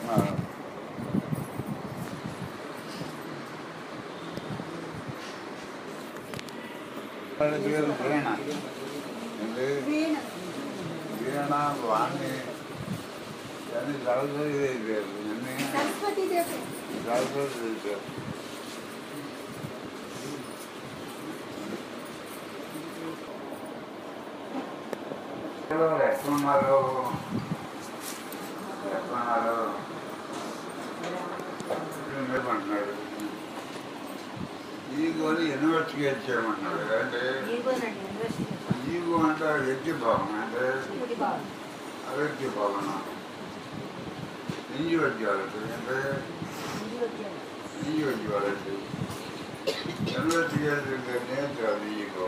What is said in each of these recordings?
ఆ. వాళ్ళ పేరు వీణ ఏంటి వీణ వీణ వాణి అన్ని సరస్వతి పేరు అన్ని సరస్వతి దేవి సరస్వతి పేరు ఎక్కడున్నారు ఎక్కడున్నారు ఏమంటున్నాడు ఈగోని ఇన్వెస్టిగేట్ చేయమంటున్నాడు అంటే ఈగోనండి ఇన్వెస్టిగేషన్ ఈగో అంటే వ్యక్తి భావన అంటే ఇది బాగుంది వ్యక్తి భావన ఇండివిజువాలిటీ అంటే ఇండివిజువల్ ఇండివిజువాలిటీ ఇన్వెస్టిగేషన్ నేచర్ అది ఈగో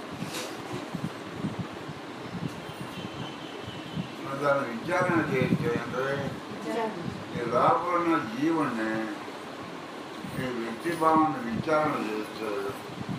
నువ్వు దాన్ని విచారణ చేయొచ్చు అంటే విచారణ ఈ లోపల ఉన్న జీవుణ్ణి ఈ వ్యక్తి భావాన్ని విచారణ చేస్తాడు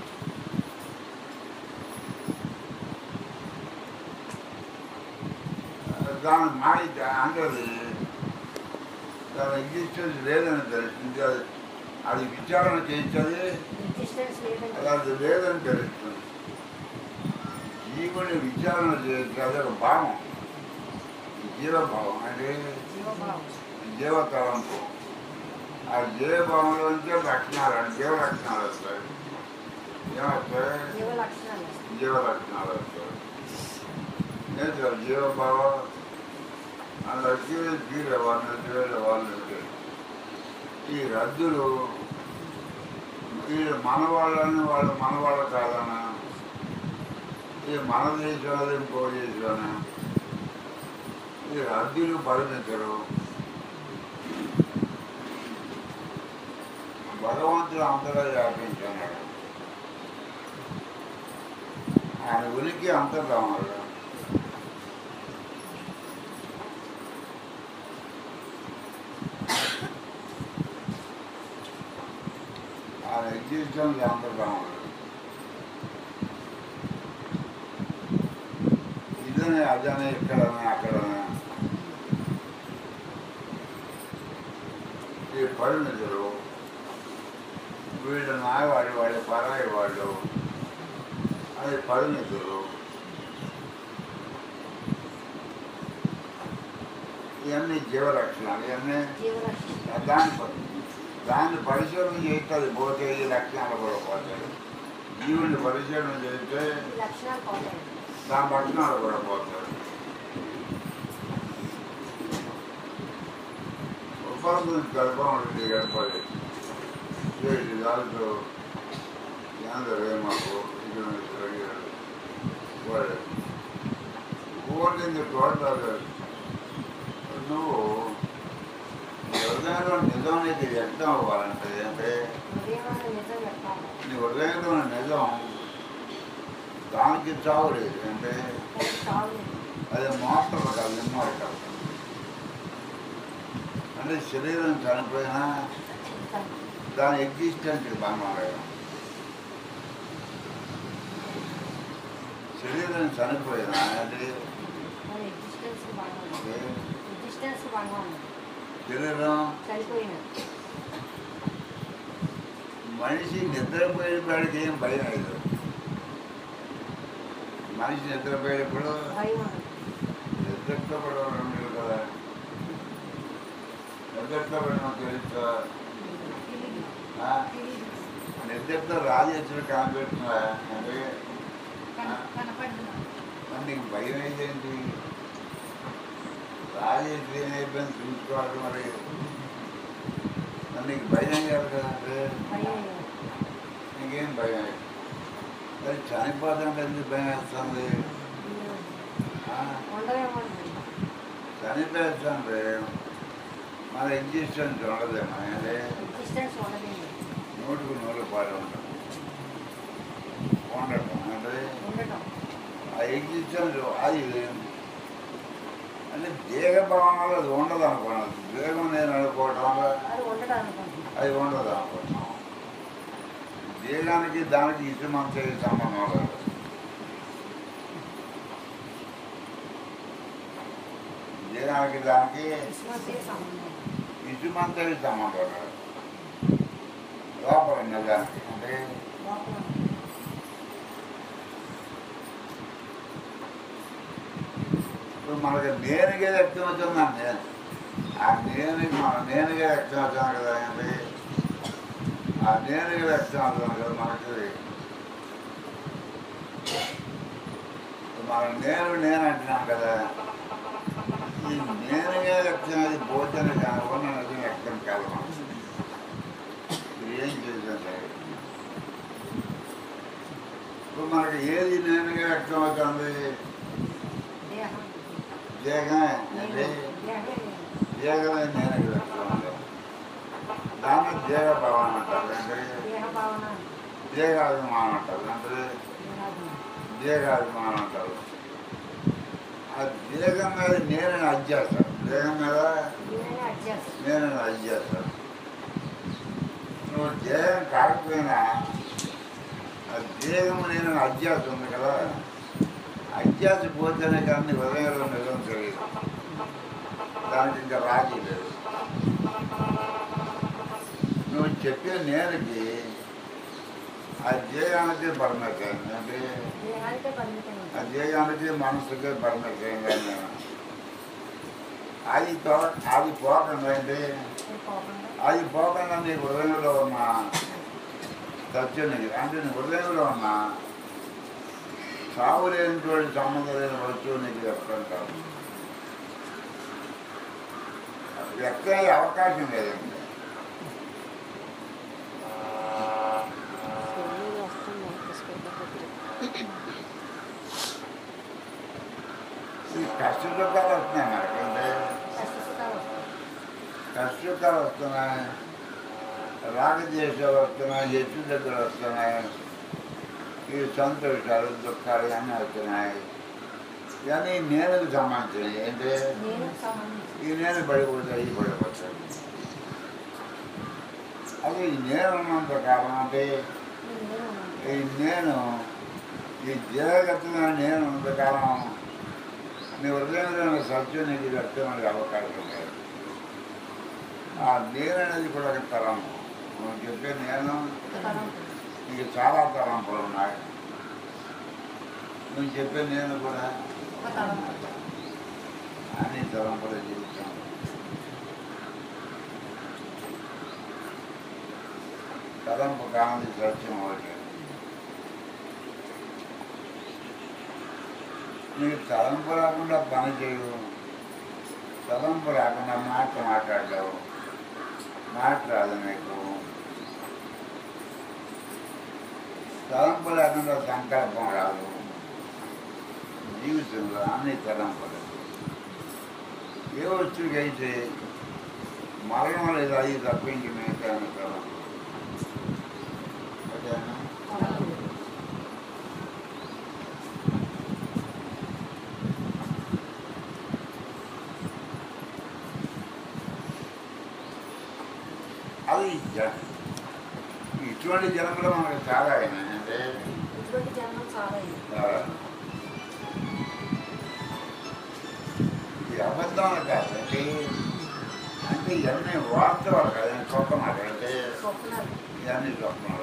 దాని మాయ అంటే అది దాని ఎగ్జిస్టెన్స్ లేదని తెలుస్తుంది అది అది విచారణ చేసేది ఎగ్జిస్టెన్స్ లేదండి అది అది లేదని తెలుస్తుంది జీవుని విచారణ చేస్తే అది ఒక భావం జీవభావం అంటే జీవభావం జీవతలంపు ఆ జీవభావంలో నుంచే లక్షణాలు అంటే జీవ లక్షణాలు వస్తాయి ఏమొస్తాయి జీవ లక్షణాలు జీవ లక్షణాలు వస్తాయి నేచర్ జీవభావం అందరికీ జీవ వాళ్ళు జీవ వాళ్ళు ఉంటాయి. ఈ రద్దులు వీళ్ళు మన వాళ్ళని వాళ్ళు మన వాళ్ళు కాదనా ఈ మన దేశంలో ఇంకో దేశంలోనే ఈ రద్దులు పరిమితులు భగవంతుడు అంతగా వ్యాపించున్నాడు ఆయన ఉనికి అంతర్ధామాలు ఆయన ఎగ్జిస్టెన్స్ అంతర్ధామాలు ఇదనే అదనే ఇక్కడనే అక్కడనే ఈ పరిమితులు వీళ్ళు నాయవాడి వాళ్ళ పరాయి వాళ్ళు అది పరిమితులు ఇవన్నీ జీవలక్షణాలు ఇవన్నీ జీవ లక్షణాలు దాన్ని ప- దాన్ని పరిశోధన చేస్తే అది పోతే ఈ లక్షణాలు కూడా పోతాయి జీవుని పరిశోధన చేస్తే ఈ లక్షణాలు పోతాయి దాని లక్షణాలు కూడా పోతాయి ఉపాధి గర్భం ఏర్పడి చేసి దాంట్లో జ్ఞానమే మాకు ఇది వాడు కోరింది టోటల్ నువ్వు హృదయంలో నిజానికి వ్యక్తం అవ్వాలంటే అంటే హృదయమైన నిజం చెప్పాలి నీ హృదయంలో ఉన్న నిజం దానికి చావు లేదు అంటే దానికి చావు లేదు. అది మోటార్ కాదు ఇమ్మోటల్ అంటే శరీరం చనిపోయినా దాని ఎగ్జిస్టెన్స్ భంగం లేదు శరీరం చనిపోయినా అంటే మన ఎగ్జిస్టెన్స్ బాగా ఉంది ఏ ఎగ్జిస్టెన్స్ బాగా ఉంది శరీరం చనిపోయిన మనిషి నిద్రపోయేవాడికి ఏం భయం లేదు మనిషి నిద్రపోయేటప్పుడు భయం ఉంది నిద్రతో కూడా ఉండదు కదా నిద్రతో కూడా తెలుస్తా తెలీదు. ఆ? తెలీదు. నిద్రతో రాజేశ్వరి కనిపెట్టినా అంటే కన- కనపడుతున్నా మరి నీకు భయం ఏంటి రాజేశ్వరి ఏం అయిపోయింది చూసుకోవాలి మరి మరి నీకు భయం కాదు కదంటే భయం లేదు. నీకేం భయం లేదు. మరి చనిపోతుంటే ఎందుకు భయం వేస్తుంది ఆ? ఉండవేమో అండి. చనిపోతుంటే మన ఎగ్జిస్టెన్స్ ఉండదేమో అంటే ఎగ్జిస్టెన్స్ ఉండదండి నూటికి నూరు పాటు ఉండదు ఉండటం అంటే ఉండటం ఆ ఎగ్జిస్టెన్స్ అది అంటే దేహ భావనలో అది ఉండదు అనుకున్నాను దేహం నేను అనుకోవటం వల్ల అది ఉండదు అనుకుంటున్నాను అది ఉండదు అనుకుంటున్నాం దేహానికి దానికి ఇసుమంత సంబంధం లేదు దేహానికి దానికి క్రిస్మస్ సంబంధం ఇసుమంతా ఇస్తామంటున్నారు లోపల నిజానికి అంటే లోపల ఇప్పుడు మనకి నేనుగా వ్యక్తం అవుతున్నాను నేను ఆ నేను మన నేనుగా వ్యక్తం అవుతాను కదా అండి ఆ నేనుగా వ్యక్తం అవుతున్నాను కదా మనకి మన నేను నేను అంటున్నాం కదా ఈ నేనుగా వ్యక్తం అది పోతేనే కాకుండా నిజం వ్యక్తం కాదు మనం. ఇది ఏం చేసిందంటే ఇప్పుడు మనకి ఏది నేనుగా వ్యక్తం అవుతుంది దేహం దేహమే నేను అంటే దేహమే దేహమే నేనుగా వ్యక్తం అవుతుంది దాన్ని దేహ భావన అంటారు అంటే దేహ భావన దేహాభిమానం అంటారు అంటే దేహాభిమానం. దేహాభిమానం అంటారు ఆ దేహం మీద నేను అధ్యాసం దేహం మీద నేనే అడ్జస్ట్ నేను అధ్యాసం నువ్వు దేహం కాకపోయినా ఆ దేహం నేను అధ్యాసం ఉంది కదా అధ్యాస పోతేనే కానీ హృదయంలో నిజం తెలియదు దానికి ఇంకా రాజీ లేదు నువ్వు చెప్పే నేనుకి ఆ దేహానికి పరమేశ్వరం అంటే దేహానికే పరిమితం ఆ దేహానికి మనసుకి పరమేశ్వరం నేను అది తో అది పోకుండా అంటే పోకుండా అది పోకుండా నీ హృదయంలో ఉన్న సత్యం నీకు అంటే నీ హృదయంలో ఉన్న సాగు లేనిటువంటి సంబంధం లేని వస్తువు నీకు వ్యక్తం కాదు వ్యక్తమయ్యే అవకాశం లేదండి ఫోన్లో వస్తుంది పుష్ప ఈ కష్ట సుఖాలు వస్తున్నాయి మనకి అంటే కష్టసుఖాలు వస్తాయి కష్ట సుఖాలు వస్తున్నాయి రాగద్వేషాలు వస్తున్నాయి హెచ్చు దగ్గర వస్తున్నాయి ఈ సంతోషాలు దుఃఖాలు ఇవన్నీ వస్తున్నాయి ఇవన్నీ నేనుకు సంబంధించినవి ఏంటి నేను సంబంధించి ఈ నేను పడిపోతాయి ఈ పడిపోతాయి అది ఈ నేను ఉన్నంత కాలం అంటే ఈ నేను ఉన్నాను. ఈ నేను ఈ దేహగతమైన నేను ఉన్నంత కాలం నీ హృదయంలో ఉన్న సత్యం నీకు వ్యక్తమైన అవకాశం లేదు ఆ నేను అనేది కూడా ఒక తరం నువ్వు చెప్పే నేను ఒక తరం నీకు చాలా తలంపులు ఉన్నాయి నువ్వు చెప్పే నేను కూడా ఒక తరం అన్ని తలంపులు జీవితం తలంపు కాంతి సత్యం ఒకటి నీకు తలంపు రాకుండా పని చేయవు తలంపు రాకుండా మాట మాట్లాడలేవు మాట్లాడదు నీకు తలంపు లేకుండా సంకల్పం రాదు జీవితంలో అన్ని తలంపులు ఏ వస్తువుకైతే మరణం లేదు అది తప్పించి మిగతా అన్ని తలంపులు ఓకేనా? తరం అది జ- ఇటువంటి జన్మలు మనకు చాలా అయినాయి అంటే ఇటువంటి జన్మం చాలా ఇది. చాలా. ఈ అబద్ధం కాదు అంటే అంటే ఇవన్నీ వాస్తవాలు కాదు ఇవన్నీ స్వప్నాలు అంటే స్వప్నాలు ఇవన్నీ స్వప్నాలు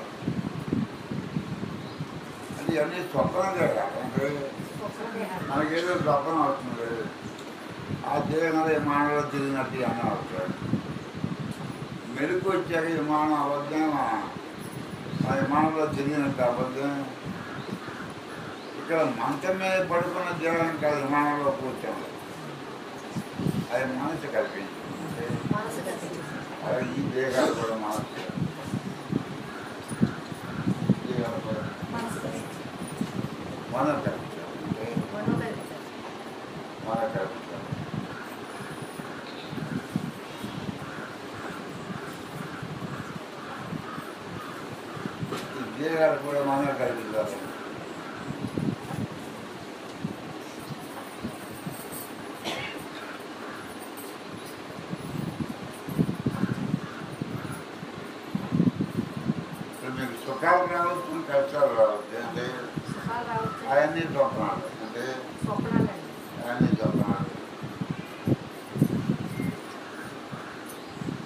అంటే ఇవన్నీ స్వప్నాలే కాదు అంటే స్వప్న దేహాలు మనకేదో స్వప్నం అవుతుంది ఆ దేహంలో విమానంలో తిరిగినట్టు అన్నీ అవుతాడు మెరుగు వచ్చాక విమానం అబద్ధం ఆ విమానంలో తిరిగినట్టు అబద్ధం ఇక్కడ మంచం మీద పడుకున్న దేహం కాదు విమానంలో కూర్చోండి అది మనసు కల్పించింది మనసు గతి అది ఈ దేహాలు కూడా మనసు దేహాలు కూడా మనసు గతి మనం కల్పించాలి అంటే మనోగతి మన కల్పించాలి ఈ దేహాలు కూడా మనం కల్పించాలి ఇప్పుడు మీకు సుఖాలు రావచ్చు కష్టాలు రావచ్చు అంటే సుఖాలు రావచ్చు అవన్నీ స్వప్నాలు అంటే స్వప్నాలండి అవన్నీ స్వప్నాలు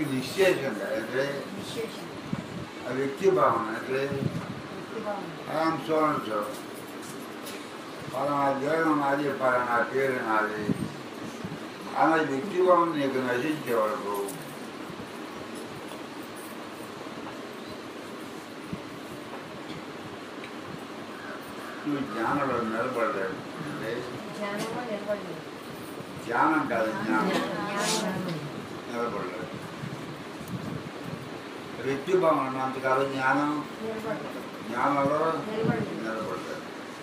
నిశ్చేషం అంటే విశేషం ఆ వ్యక్తి భావన అంటే వ్యక్తిగా ఉంది ఐఎమ్ సో అండ్ సో పలానా దేహం నాది పలానా పేరు నాది అనే వ్యక్తి భావన నీకు నశించే వరకు నువ్వు జ్ఞానంలో నిలబడలేవు అంటే జ్ఞానంలో నిలబడలేదు ధ్యానం కాదు జ్ఞానం జ్ఞానం నిలబడలేదు వ్యక్తి భావన ఉన్నంతకాలం జ్ఞానం నిలబడలేదు జ్ఞానంలో నిలబడలేదు నిలబడలేదు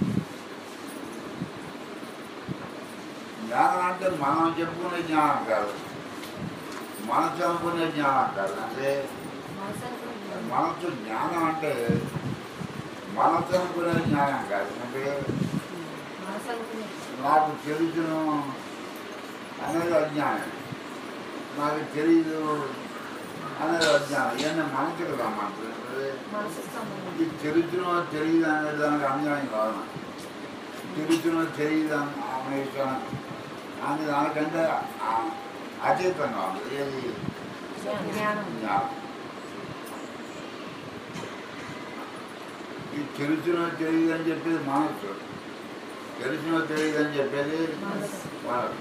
జ్ఞానం అంటే మనం చెప్పుకునే జ్ఞానం కాదు మనసు అనుకునే జ్ఞానం కాదు అంటే మనసు అనుకున్న మనసు జ్ఞానం అంటే మనసు అనుకునే జ్ఞానం కాదు అంటే మనసు అనుకునే నాకు తెలుసును అనేది అజ్ఞానం నాకు తెలియదు అనేది అజ్ఞానం ఇవన్నీ మనసుకు రమ్మంటుంది మనసు సంబంధం ఇది తెలుసునో తెలియదు అనే దానికి అన్యాయం కాదు తెలుసునో తెలియదు అనే విషయం అని దానికంటే ఆ- అతీతంగా ఉంది ఏది జ్ఞానం జ్ఞానం ఇది తెలుసునో తెలియదు అని చెప్పేది మనసు తెలుసునో తెలియదు అని చెప్పేది మనసు. మనసు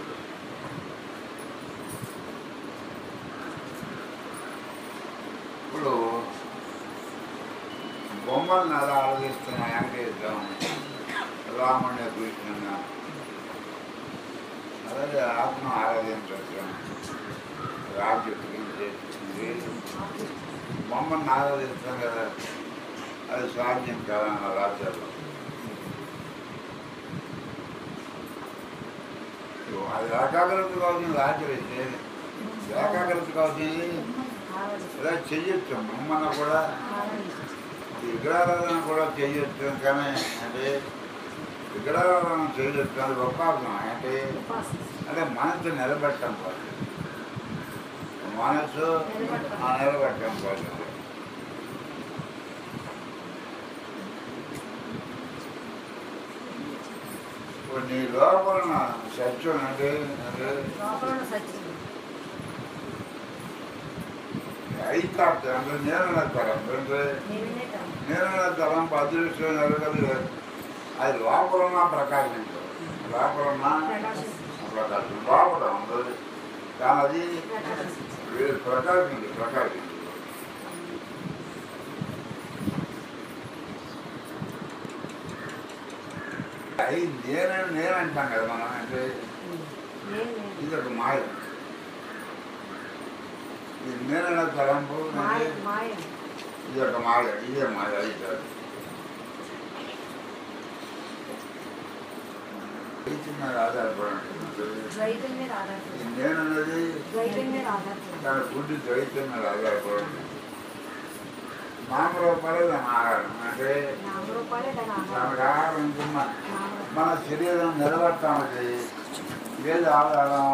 ఇప్పుడు బొమ్మల్ని అలా ఆలోచిస్తున్నా వెంకటేశ్వరం రాముడిని కృష్ణుని అలాగే ఆత్మ ఆరాధించవచ్చు రాజ్యం చేస్తుంది బొమ్మని ఆరాధిస్తాం కదా అది సాధ్యం కదా అన్న రాజ్యాలు అది ఏకాగ్రత కావచ్చు ఆచరిస్తే ఏకాగ్రత కావచ్చు ఆరాధిస్తాం ఇలా చెయ్యొచ్చు బొమ్మను కూడా ఆరాధిస్తాం విగ్రహారాధన కూడా చేయొచ్చు కానీ అంటే విగ్రహారాధన చేయొచ్చు అది ఒప్పాసం అంటే ఉపాసన అంటే మనసు నిలబెట్టడం కోసం మనసు నిలబెట్టడం. ఆ నిలబెట్టడం కోసం ఇప్పుడు నీ లోపల ఉన్న సత్యం అంటే అంటే లోపల ఉన్న సత్యం ఐతాప్తి అంటే నేను తరం అంటే నేనే కాదు నేను తలం అదృష్టం జరగదు అది లోపల ఉన్న ప్రకాశించదు లోపల ఉన్న ప్రకాశిస్తుంది. ప్రకాశం లోపల ఉండదు కానీ అది ప్రకాశిస్తుంది. వీడు ప్రకాశించదు ప్రకాశించదు అది నేనని నేను అంటాం కదా మనం అంటే నేను నేను. ఇది ఒక మాయ ఇది నేనన్న తలంపు మాయ అంటే మాయ ఇది ఒక మాయ ఇదే మాయ అయితే ద్వైతం మీద ఆధారపడి ఉంటుంది ద్వైతం మీద ఆధారపడి ఈ నేనన్నది ద్వైతం మీద ఆధారపడి దాని ఫుడ్ ద్వైతం మీద ఆధారపడి ఉంటుంది నామరూపాలే దాని ఆహారం అంటే నామరూపాలే దాని దానికి ఆధారం ఆహారం ఉంటుంది నామరూపాలు. మన శరీరం నిలబడటానికి ఏది ఆధారం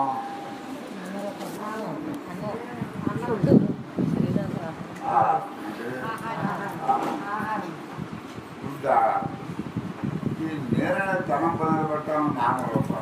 ఫుడ్ శరీరానికి ఆహారం. ఆహారం అంటే ఆహారం ఆహారం ఫుడ్ ఆహారం ఈ నేరైన తనం నిలబడటం నామరూపాలు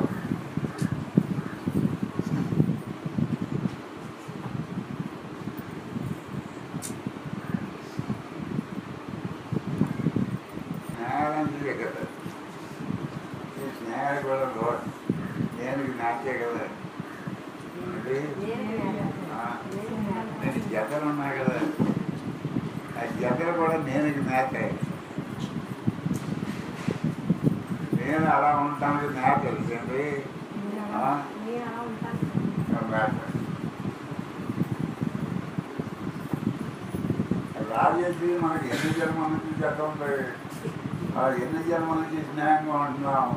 స్నేహం కదా ఈ స్నేహం కూడా లో- నేను నాకే కదా అంటే నేనే ఆ, నేనే నేనే. నేను జతలు ఉన్నాయి కదా ఆ జతలు కూడా నేను మేతే నేను అలా ఉంటానికి నాకు తెలిసింది నేను ఆ? అలా- నేను అలా ఉంటాను మేత రాజేసి మనకి ఎన్ని జన్మల నుంచి జత ఉంది ఆ ఎన్ని జన్మల నుంచి స్నేహంగా ఉంటున్నాం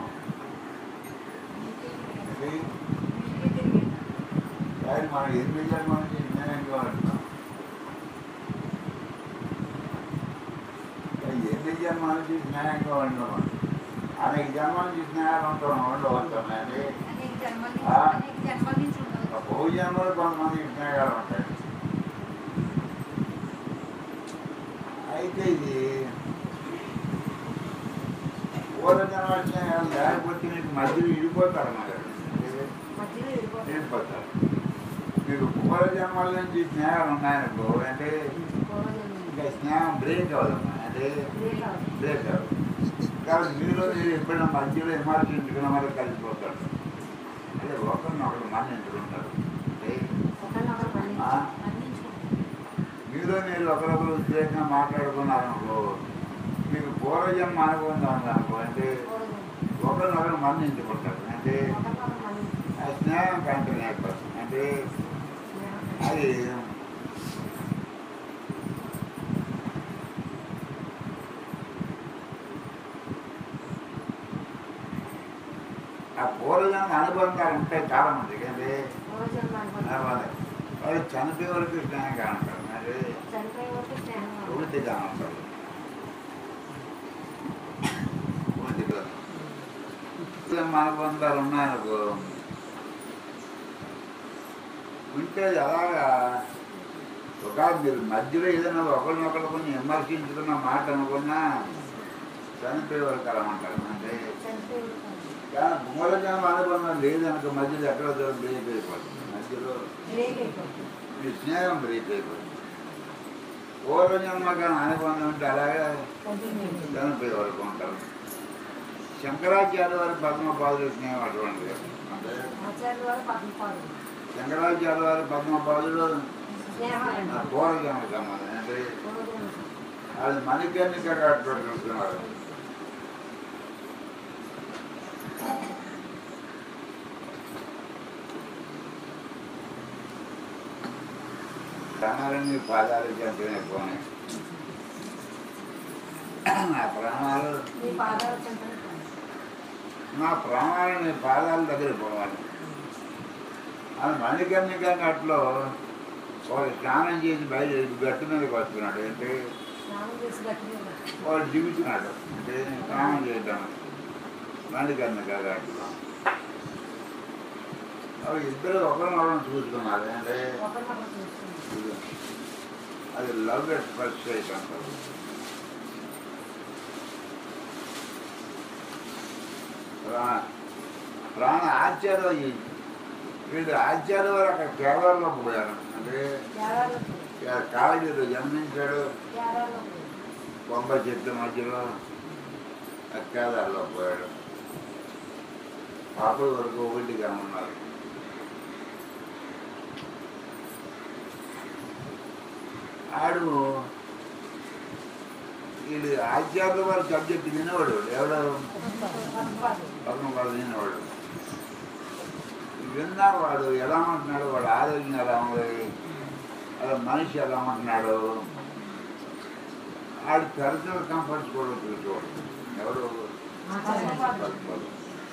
ఇది ఇంటికి తిరిగి కానీ మనం ఎన్ని జన్మల నుంచి స్నేహంగా ఉంటున్నాం ఎన్ని జన్మల నుంచి స్నేహంగా ఉంటున్నాం అనేక జన్మల నుంచి స్నేహాలు ఉంటాం ఉండవచ్చు అంటే అనేక జన్మల ఆ? నుంచి అనేక జన్మల నుంచి ఉండదు బహు జన్మలు కొంతమంది స్నేహాలు ఉంటాయి అయితే ఇది పూర్వ జన్మ స్నేహాలు లేకపోతే నీకు మధ్యలో ఇడిపోతారు మరి మధ్యలో వెళ్ళిపోతాం వెళ్ళిపోతారు మీకు పూర్వజన్మల నుంచి స్నేహాలు ఉన్నాయనుకో అంటే ఇంకా స్నేహం బ్రేక్ అవ్వదమ్మా అంటే బ్రేక్ అవ్వదు కాబట్టి మీలో మీరు ఎప్పుడైనా మధ్యలో విమర్శించుకున్న వాళ్ళు కలిసిపోతాడు అంటే ఒకరినొకరు మన్నించుకుంటారు అంటే ఆ? మీలో మీరు ఒకరొకరు ఉద్యోగంగా మాట్లాడుకున్నారనుకో మీకు పూర్వజన్మ అనుబంధం ఉందనుకో అంటే ఒకరినొకరు మన్నించుకుంటారు అంటే ఆ స్నేహం కంటిన్యూ అయిపోతుంది అంటే అది ఆ పూర్వజన్మ అనుబంధాలు ఉంటాయి చాలా మందికి అంటే వాళ్ళు చనిపోయే వరకు స్నేహంగా ఉంటారు అంటే వృద్ధిగా ఉంటారు వృద్ధిగా పూర్వజన్మ అనుబంధాలు ఉన్నాయనుకో ఉంటే అలాగా ఒక మీరు మధ్యలో ఏదైనా ఒకరినొకరు కొంచెం విమర్శించుకున్న మాట అనుకున్నా చనిపోయే వరకు అలా ఉంటారు అంటే కానీ మూలజన్మ అనుబంధం లేదనుకో మధ్యలో ఎక్కడో దూరం బ్రేక్ అయిపోతుంది మధ్యలో మీ స్నేహం బ్రేక్ అయిపోతుంది పూర్వజన్మ కానీ అనుబంధం ఉంటే అలాగే చనిపోయే వరకు ఉంటారు శంకరాచార్య వారి పద్మపాదుల స్నేహం అటువంటిది అంటే శంకరాచార్య వారి పద్మపాదులు ఆ పూర్వజన్మ సంబంధం అంటే అది మణికర్ణిక కట్టుబడి చూస్తున్నారు ప్రాణాలన్నీ పాదాలు చెంతనే పోనీ నా ప్రాణాలు నా ప్రాణాలు నీ పాదాల దగ్గర పోవాలి అది మణికర్ణిక గట్లో వాడు స్నానం చేసి బయట గట్టు మీదకి వస్తున్నాడు అంటే వాడు దిగుతున్నాడు అంటే స్నానం చేయడం మణికర్ణిక గట్లో అవి ఇద్దరు ఒకరినొకరు చూసుకున్నారు అంటే ఇది. అది లవ్ ఎట్ ఫస్ట్ సైట్ అంటారు ప్రా- ప్రాణ ఆచార్య ఈ- వీళ్ళు ఆచార్య వారు అక్కడ కేరళలో పోయారు అంటే కాళగిరిలో జన్మించాడు బొంబై చెట్ల మధ్యలో ఆ కేదార్లో పోయాడు పాపల వరకు ఒకటిగా ఉన్నారు ఆడు వీడు ఆచార్య వారి సబ్జెక్ట్ వినేవాడు ఎవడో పద్మపాడు వినేవాడు విన్నా వాడు ఎలా ఉంటున్నాడు వాడు ఆరోగ్యం ఎలా ఉంది అలా మనిషి ఎలా ఉంటున్నాడు ఆడు పర్సనల్ కంఫర్ట్స్ కూడా చూసుకోడు ఎవరు పద్మపాడు.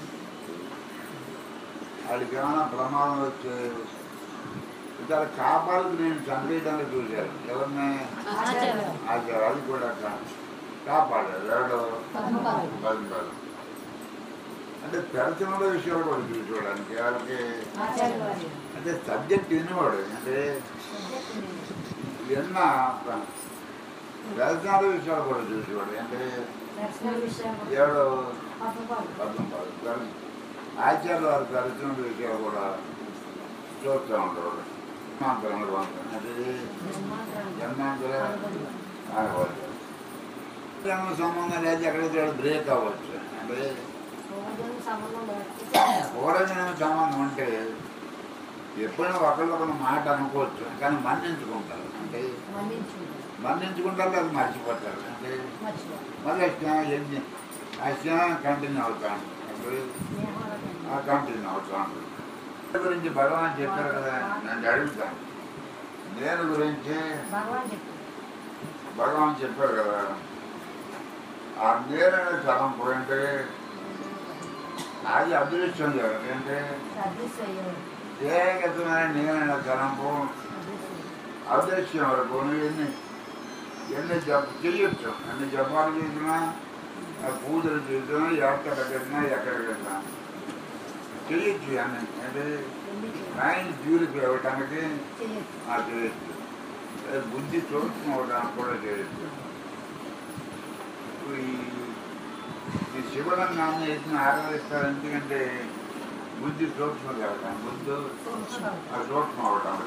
వాడికి ఏమైనా ప్రమాదం వచ్చే ఇతర కాపాలకు నేను చంపేయడానికి చూశాను ఎవరిని ఆచారు అది కూడా కా- కాపాడారు ఎవడో పద్మపాడు. అంటే పెరచనల విషయాలు కూడా చూసుకోవడానికి వాళ్ళకి అంటే సబ్జెక్ట్ వినేవాడు అంటే విన్న పెరచనల విషయాలు కూడా చూసేవాడు అంటే ఎవడో పద్మపాడు ఆచార్య వారి పెరచనల విషయాలు కూడా చూస్తూ ఉండేవాడు జన్మాంతరంలో పంపాను అంటే జన్మాంతర ఆగవచ్చు జన్మ సంబంధం లేదు ఎక్కడైతే బ్రేక్ అవ్వచ్చు అంటే పూర్వజన్మ సంబంధం అంటే ఎప్పుడైనా ఒకళ్ళొకరు మాట అనుకోవచ్చు కానీ మన్నించుకుంటారు అంటే మన్నించుకుంటారు అది మర్చిపోతారు అంటే మళ్ళీ స్నేహం ఎన్ని ఆ స్నేహం కంటిన్యూ అవుతాను అంటే ఆ కంటిన్యూ అవుతాను నేను గురించి భగవాన్ చెప్పారు కదా నేను అడుగుతాను నేను గురించి భగవాన్ చెప్పారు కదా ఆ నేరైన తలం పోయింటే అది అదృష్టం జరగదు అంటే ఏకతమైన నేరైన తలంపు అదృశ్యం వరకు నువ్వు ఎన్ని ఎన్ని జప చెయ్యొచ్చు ఎన్ని జపాలు చేసినా ఆ పూజలు చేసినా ఎక్కడ పెట్టినా ఎక్కడికి వెళ్ళినా చెయ్యొచ్చు అన్ని అంటే ఆయన ప్యూరిఫై అవ్వటానికి ఆ చేయొచ్చు అది బుద్ధి సూక్ష్మం అవడానికి కూడా చేయొచ్చు ఈ ఈ శివలింగాన్ని ఎత్తున ఆరాధిస్తారు ఎందుకంటే బుద్ధి సూక్ష్మ జగతం బుద్ధి ఆ సూక్ష్మం అవటం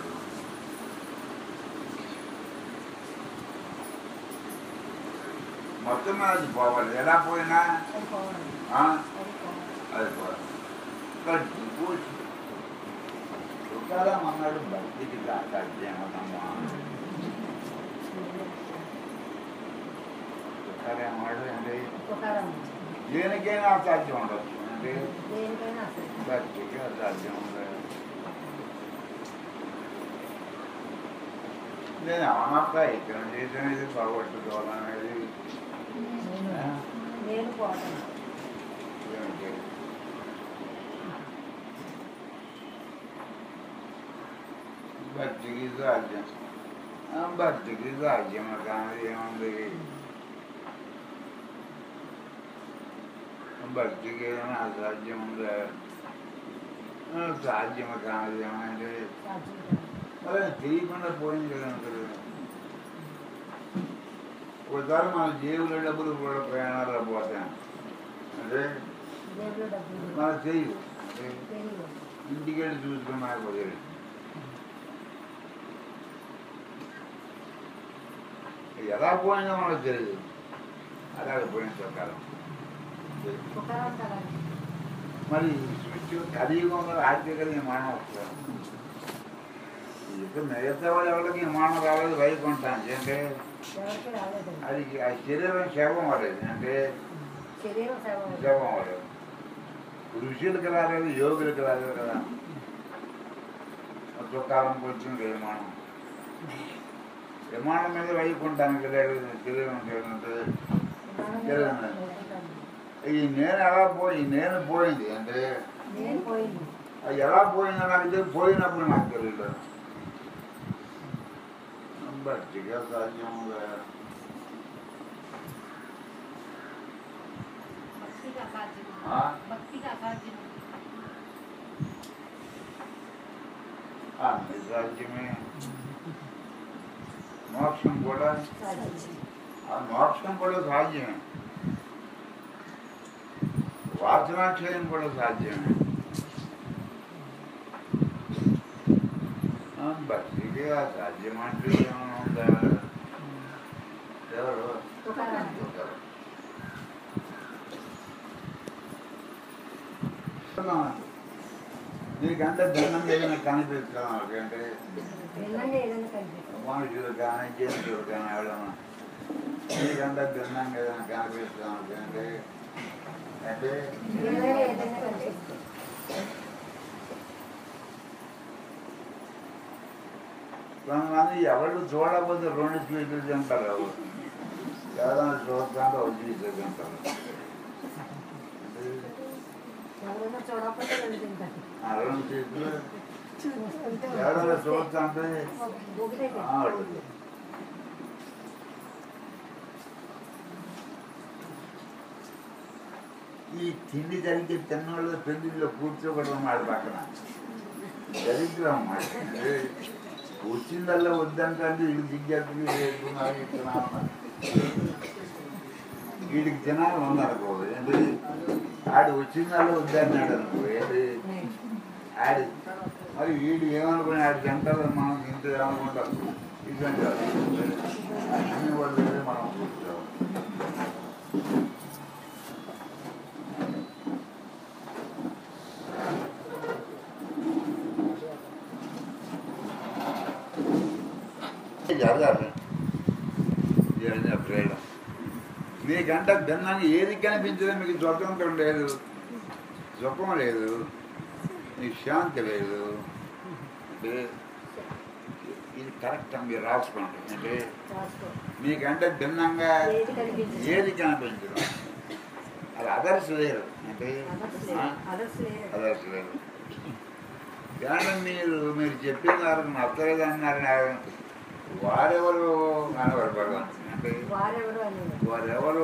మొత్తం మీద అది పోవాలి ఎలా పోయినా ఆ, అది పోవాలి భక్తి పూచి తుకారాం అన్నాడు భక్తికి సాధ్యమమ్మా తుకారాం అన్నాడు అంటే దేనికైనా అసాధ్యం ఉండొచ్చు అంటే దేనికైనా అసలు భక్తికి అసాధ్యం ఉండదు నేను అవనక్క ఇక్కడ చేయటం ఇది పోగొట్టుకోవాలనేది ఆ, నేను పోతాను ఏమిటి? భక్తికి సాధ్యం ఆ, భక్తికి సాధ్యం కానీ ఏముంది భక్తికి ఏమైనా అసాధ్యం ఉందా ఆ, సాధ్యం కాదు ఏమంటే సాధ్యం కాదు. మరి తెలియకుండా పోయింది కదా అసలు. ఒకసారి మన జేబులో డబ్బులు కూడా ప్రయాణాలు పోతాం అంటే జేబులో డబ్బులు మనకు తెలియదు అంటే తెలియదు ఇంటికి వెళ్ళి చూసుకున్నా కుదిరి ఎలా పోయిందో మనకు తెలియదు అలాగే పోయిన చొక్కాలం తుకారాం కదా మరి స్విచ్ కలియుగంలో ఆర్థిక నిర్మాణం వస్తుంది ఇక మిగతా వాళ్ళు ఎవరికి నిర్మాణం రాలేదు వైకుంటాను అంటే ఎవరికి రాలేదు అది ఆ శరీరం శవం అవ్వలేదు అంటే శరీరం సేవ శవం అవ్వలేదు ఋషులకు రాలేదు యోగులకు రాలేదు కదా దుఃఖాలంకి వచ్చింది విమానం విమానం మీద వైకుంటానికి లేదు శరీరం అంటే ఈ నేను ఎలా పోయి ఈ నేను పోయింది అంటే నేను పోయింది అది ఎలా పోయిందో నాకు తెలియదు పోయినప్పుడు నాకు తెలియదు భక్తిగా సాధ్యముగా భక్తికి అసాధ్యం ఆ? భక్తికి అసాధ్యం అన్ని సాధ్యమే మోక్షం కూడా సాధ్యం. ఆ మోక్షం కూడా సాధ్యమే వాసనాక్షయం కూడా సాధ్యమే ఆ, భక్తికి అసాధ్యం అంటే ఏమైనా ఉందా ఎవరు తుకారాం చెప్తారు. నీకంటే భిన్నం ఏదైనా కనిపిస్తున్నావు అంటే వెళ్ళండి ఏదైనా కనిపిస్తుంది మనుషులు కానీ జంతువులు కానీ ఎవడన్నా నీకంటే భిన్నంగా ఏదైనా కనిపిస్తున్నావు అంటే అంటే వెళ్ళండి ఏదైనా కనిపిస్తుంది కొంతమంది ఎవరు చూడకపోతే రెండు స్వీట్లు తింటారు ఎవరైనా చూడకుండా ఒక స్వీట్లు తింటారు ఎవరైనా చూడకపోతే వెళ్ళి తింటారు ఆ రెండు స్వీట్లు చూస్తుంటే ఎవరైనా చూస్తుంటే ఒకటే ఆ, అడుగుతారు. ఈ తిండి జరిగి తిన్నవాళ్ళు పెళ్లిలో కూర్చోబడడం మాట పక్కన దరిద్రం మాట వచ్చిందల్లా వద్దంటే వీడికి దిగ్గట్టుకు వేసుకున్నారు ఇస్తున్నాను వీడికి తినాలి ఉందనుకో ఏంటి ఆడు వచ్చిందల్లా వద్దన్నాడు అనుకో ఏంటి ఆడి మరి వీడు ఏమనుకుని ఆడి తింటారు మనం ఇంత ఏమనుకుంటాం ఇటువంటి అన్ని వాళ్ళు మనం కూర్చోవాలి జరగాలి ఏదైనా ప్రేరణ మీకంట భిన్నంగా ఏది కనిపించదు మీకు స్వతంత్రం లేదు సుఖం లేదు మీకు శాంతి లేదు అంటే ఇది కరెక్ట్ అని మీరు రాసుకోండి అంటే రాసుకో మీకంటే భిన్నంగా ఏది కనిపించదు. ఏది కనిపించదు అది అదర్స్ లేరు అంటే అదర్స్ ఆ? లేదు అదర్స్ లేదు అదర్స్ లేరు కానీ మీరు మీరు చెప్పిన వారు నచ్చలేదు అన్నారు వారెవరు కనబడబడదు అంటే వారెవరు అనేది వారెవరు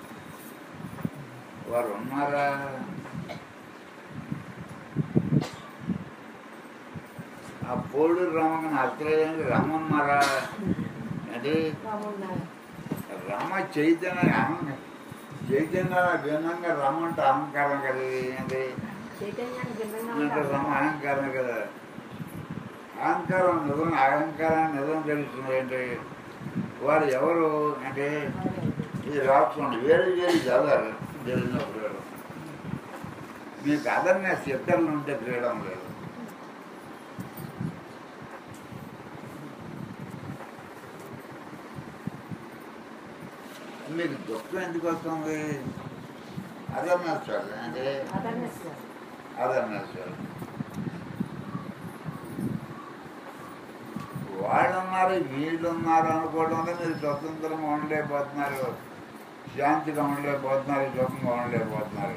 వారు ఉన్నారా ఆ పోడు రామకని అర్థం రమ్మన్నారా అంటే రామున్నారు రామ చైతన్య అహం చైతన్య భిన్నంగా రమ్మంటే అహంకారం కదా అంటే చైతన్యానికి భిన్నంగా అంటే ఉంటారు సమ అహంకారమే కదా అహంకారం నిజం అహంకారాన్ని నిజం తెలుస్తుంది అంటే వారు ఎవరు అంటే ఇది రాసుకోండి వేరే వేరే చదవాలి జరిగినప్పుడు మీకు అదర్నెస్ ఇతరులు ఉంటే ఫ్రీడమ్ లేదు మీకు దుఃఖం ఎందుకు వస్తుంది అదర్నెస్ అంటే అదర్నెస్ అదర్నెస్ వాళ్ళు ఉన్నారు వీళ్ళు ఉన్నారు అనుకోవడం వల్ల మీరు స్వతంత్రంగా ఉండలేకపోతున్నారు శాంతిగా ఉండలేకపోతున్నారు సుఖంగా ఉండలేకపోతున్నారు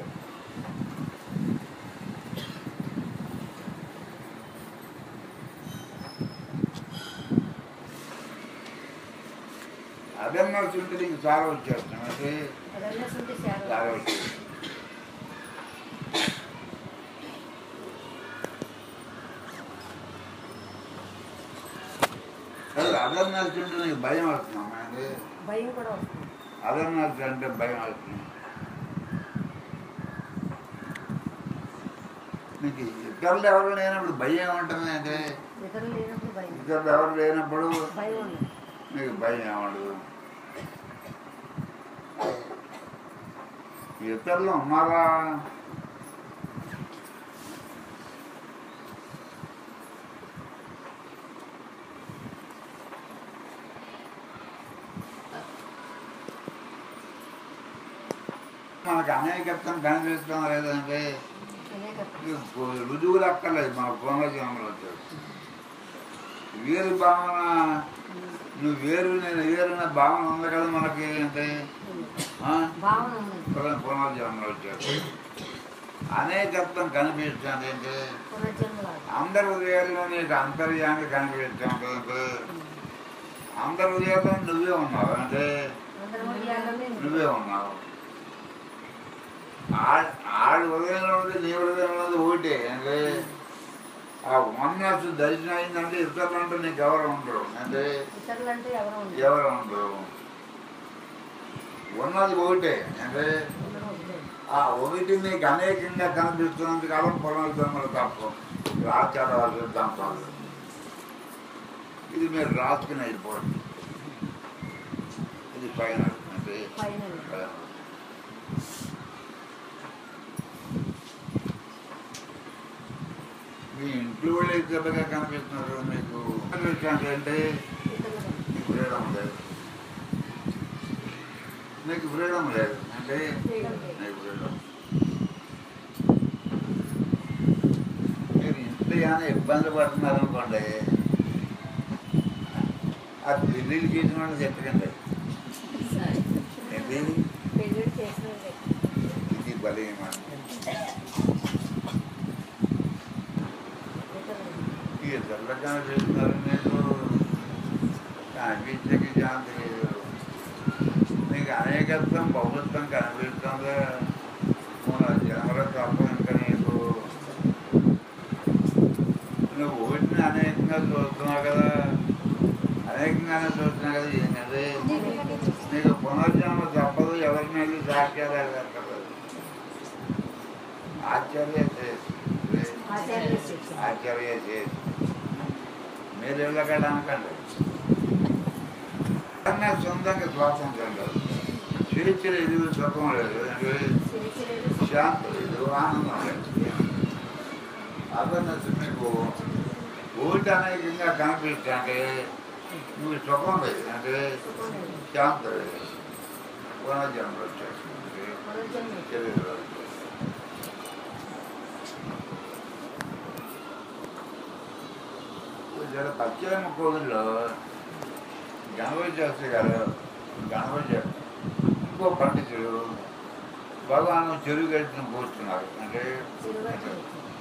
అదర్నెస్ ఉంటే నీకు చాలా వచ్చేస్తాం అంటే అదర్నెస్ ఉంటే చాలా చాలా వచ్చేది అదర్నెస్ ఉంటే నీకు భయం వస్తున్నాం అంటే భయం కూడా వస్తుంది అదర్నెస్ అంటే భయం వస్తుంది నీకు ఇతరులు ఎవరు లేనప్పుడు భయం ఉంటుంది అంటే ఇతరులు లేనప్పుడు భయం ఇతరులు ఎవరు లేనప్పుడు భయం ఉండదు నీకు భయం ఏమడదు ఇతరులు ఉన్నారా మనకు అనేకత్వం కనిపిస్తాం లేదంటే అనేక రుజువులు అక్కర్లేదు మన పునర్జన్మలో వచ్చేది వేరు భావన నువ్వు వేరు నేను వేరు అనే భావన ఉంది కదా మనకి అంటే ఆ? భావన ఉంది పునర్- పునర్జన్మలో వచ్చేది అనేకత్వం కనిపిస్తుంది అంటే పునర్జన్మలాగా అందరి హృదయాల్లో నీకు అంతర్యాన్ని కనిపిస్తుంది అందరి హృదయాల్లో నువ్వే ఉన్నావు అంటే అందరి హృదయాల్లోనే ఉంది. నువ్వే ఉన్నావు ఆ- ఆడి హృదయంలో ఉంది నీ హృదయంలో ఉంది ఒకటే అంటే ఆ మన్నస్సు దర్శనం అయిందంటే ఇతరులు అంటే నీకు ఎవరు ఉండరు అంటే ఇతరులు అంటే ఎవరు ఉండరు. ఎవరు ఉండరు ఉన్నది ఒకటే అంటే ఉండరు ఒకటే. ఆ ఒకటి నీకు అనేకంగా కనిపిస్తున్నంత కాలం పునర్జన్మలు తప్ప ఆచారాలు సిద్ధాంతాలు ఇది మీరు రాసుకుని అయిపోండి ఇది ఫైనల్ అంటే ఫైనల్ ఫైనల్. మీ ఇంట్లో వాళ్ళు ఇద్దరుగా కనిపిస్తున్నారు మీకు అంటే ఇతరులు మీకు ఫ్రీడమ్ లేదు మీకు ఫ్రీడమ్ లేదు అంటే ఫ్రీడమ్ లేదు. మీకు ఫ్రీడమ్ మీరు ఇంట్లో ఏమైనా ఇబ్బంది పడుతున్నారు అనుకోండి ఆ పెళ్ళిళ్ళు చేసిన వాళ్ళు చెప్పకండి ఏంటి పెళ్ళిళ్ళు చేసినట్టే ఇది బలీయమాట ఇతరులు ఈ ఇతరులు కనిపిస్తున్నారు మీకు కనిపించక శాంతి లేదు మీకు అనేకత్వం బహుత్వం కనిపిస్తుంది మన జన్మలో తప్ప ఇంకా నీకు నువ్వు ఒకటిని అనేకంగా చూస్తున్నావు కదా అనేకంగానే చూస్తున్నావు కదా ఏంటంటే నీకు పునర్జన్మ తప్పదు ఎవరి మీద సాక్ష్యాలు ఎక్కర్లేదు ఆశ్చర్య చేసి ఆచార్య శిక్ష ఆశ్చర్య చేసి మీరు వెళ్ళగడ అనకండి అన్న సొంతంగా స్వాతంత్రం లేదు స్వేచ్ఛ లేదు సుఖం లేదు స్వేచ్ఛ లేదు శాంతి లేదు ఆనందం లేదు అదన్నది మీకు ఓటు అనేకంగా కనిపిస్తుంటే నువ్వు సుఖం లేదు అంటే సుఖం లేదు శాంతి లేదు పునర్జన్మలు వచ్చేస్తుంది పునర్జన్మ శరీరంలో జర పశ్చిమ కోవిల్లో గణపతి శాస్త్రి గారు గణపతి ఇంకో పండితుడు భగవాను చెరువు గడిచిన కూర్చున్నారు అంటే చిరుగట్టు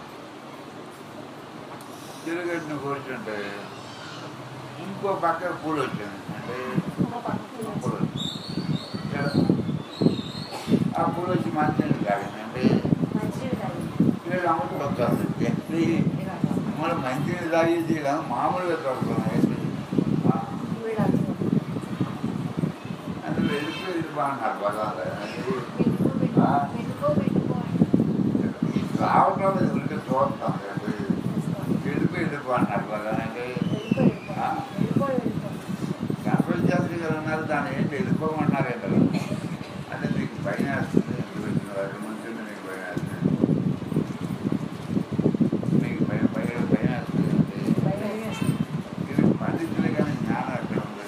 చెరువు గడిచిన కూర్చుంటే ఇంకో పక్క పూలు వచ్చింది అంటే ఇంకో పక్కకి పూలు జర ఆ పూలు వచ్చి మంచినీళ్ళు తాగింది అంటే మంచినీళ్ళు తాగి వీళ్ళు అమ్మటం వస్తుంది మన మంచినీళ్ళు తాగేది కాదు మామూలుగా తాగుతున్నాయి వీళ్ళు అర్థం అంటే వెళ్ళిపోయి ఇది బాగున్నారు బలాలు పెట్టుకో పెట్టుకో పెట్టుకో పెట్టుకో రావటం లేదు ఉంటే చూస్తాం అంటే వెళ్ళిపోయి వెళ్ళిపో అన్నారు కదా అంటే ఆ? గణపతి శాస్త్రి గారు ఉన్నారు దాన్ని ఏంటి వెళ్ళిపోమన్నారు ఏంటారు అంటే మీకు భయం వేస్తుంది ఎందుకు వచ్చినారు మంచిది మీకు భయం వేస్తుంది మీకు భయం భయం భయం వేస్తుంది అంటే ఇది పండితులే కానీ జ్ఞానం ఎక్కడ ఉంది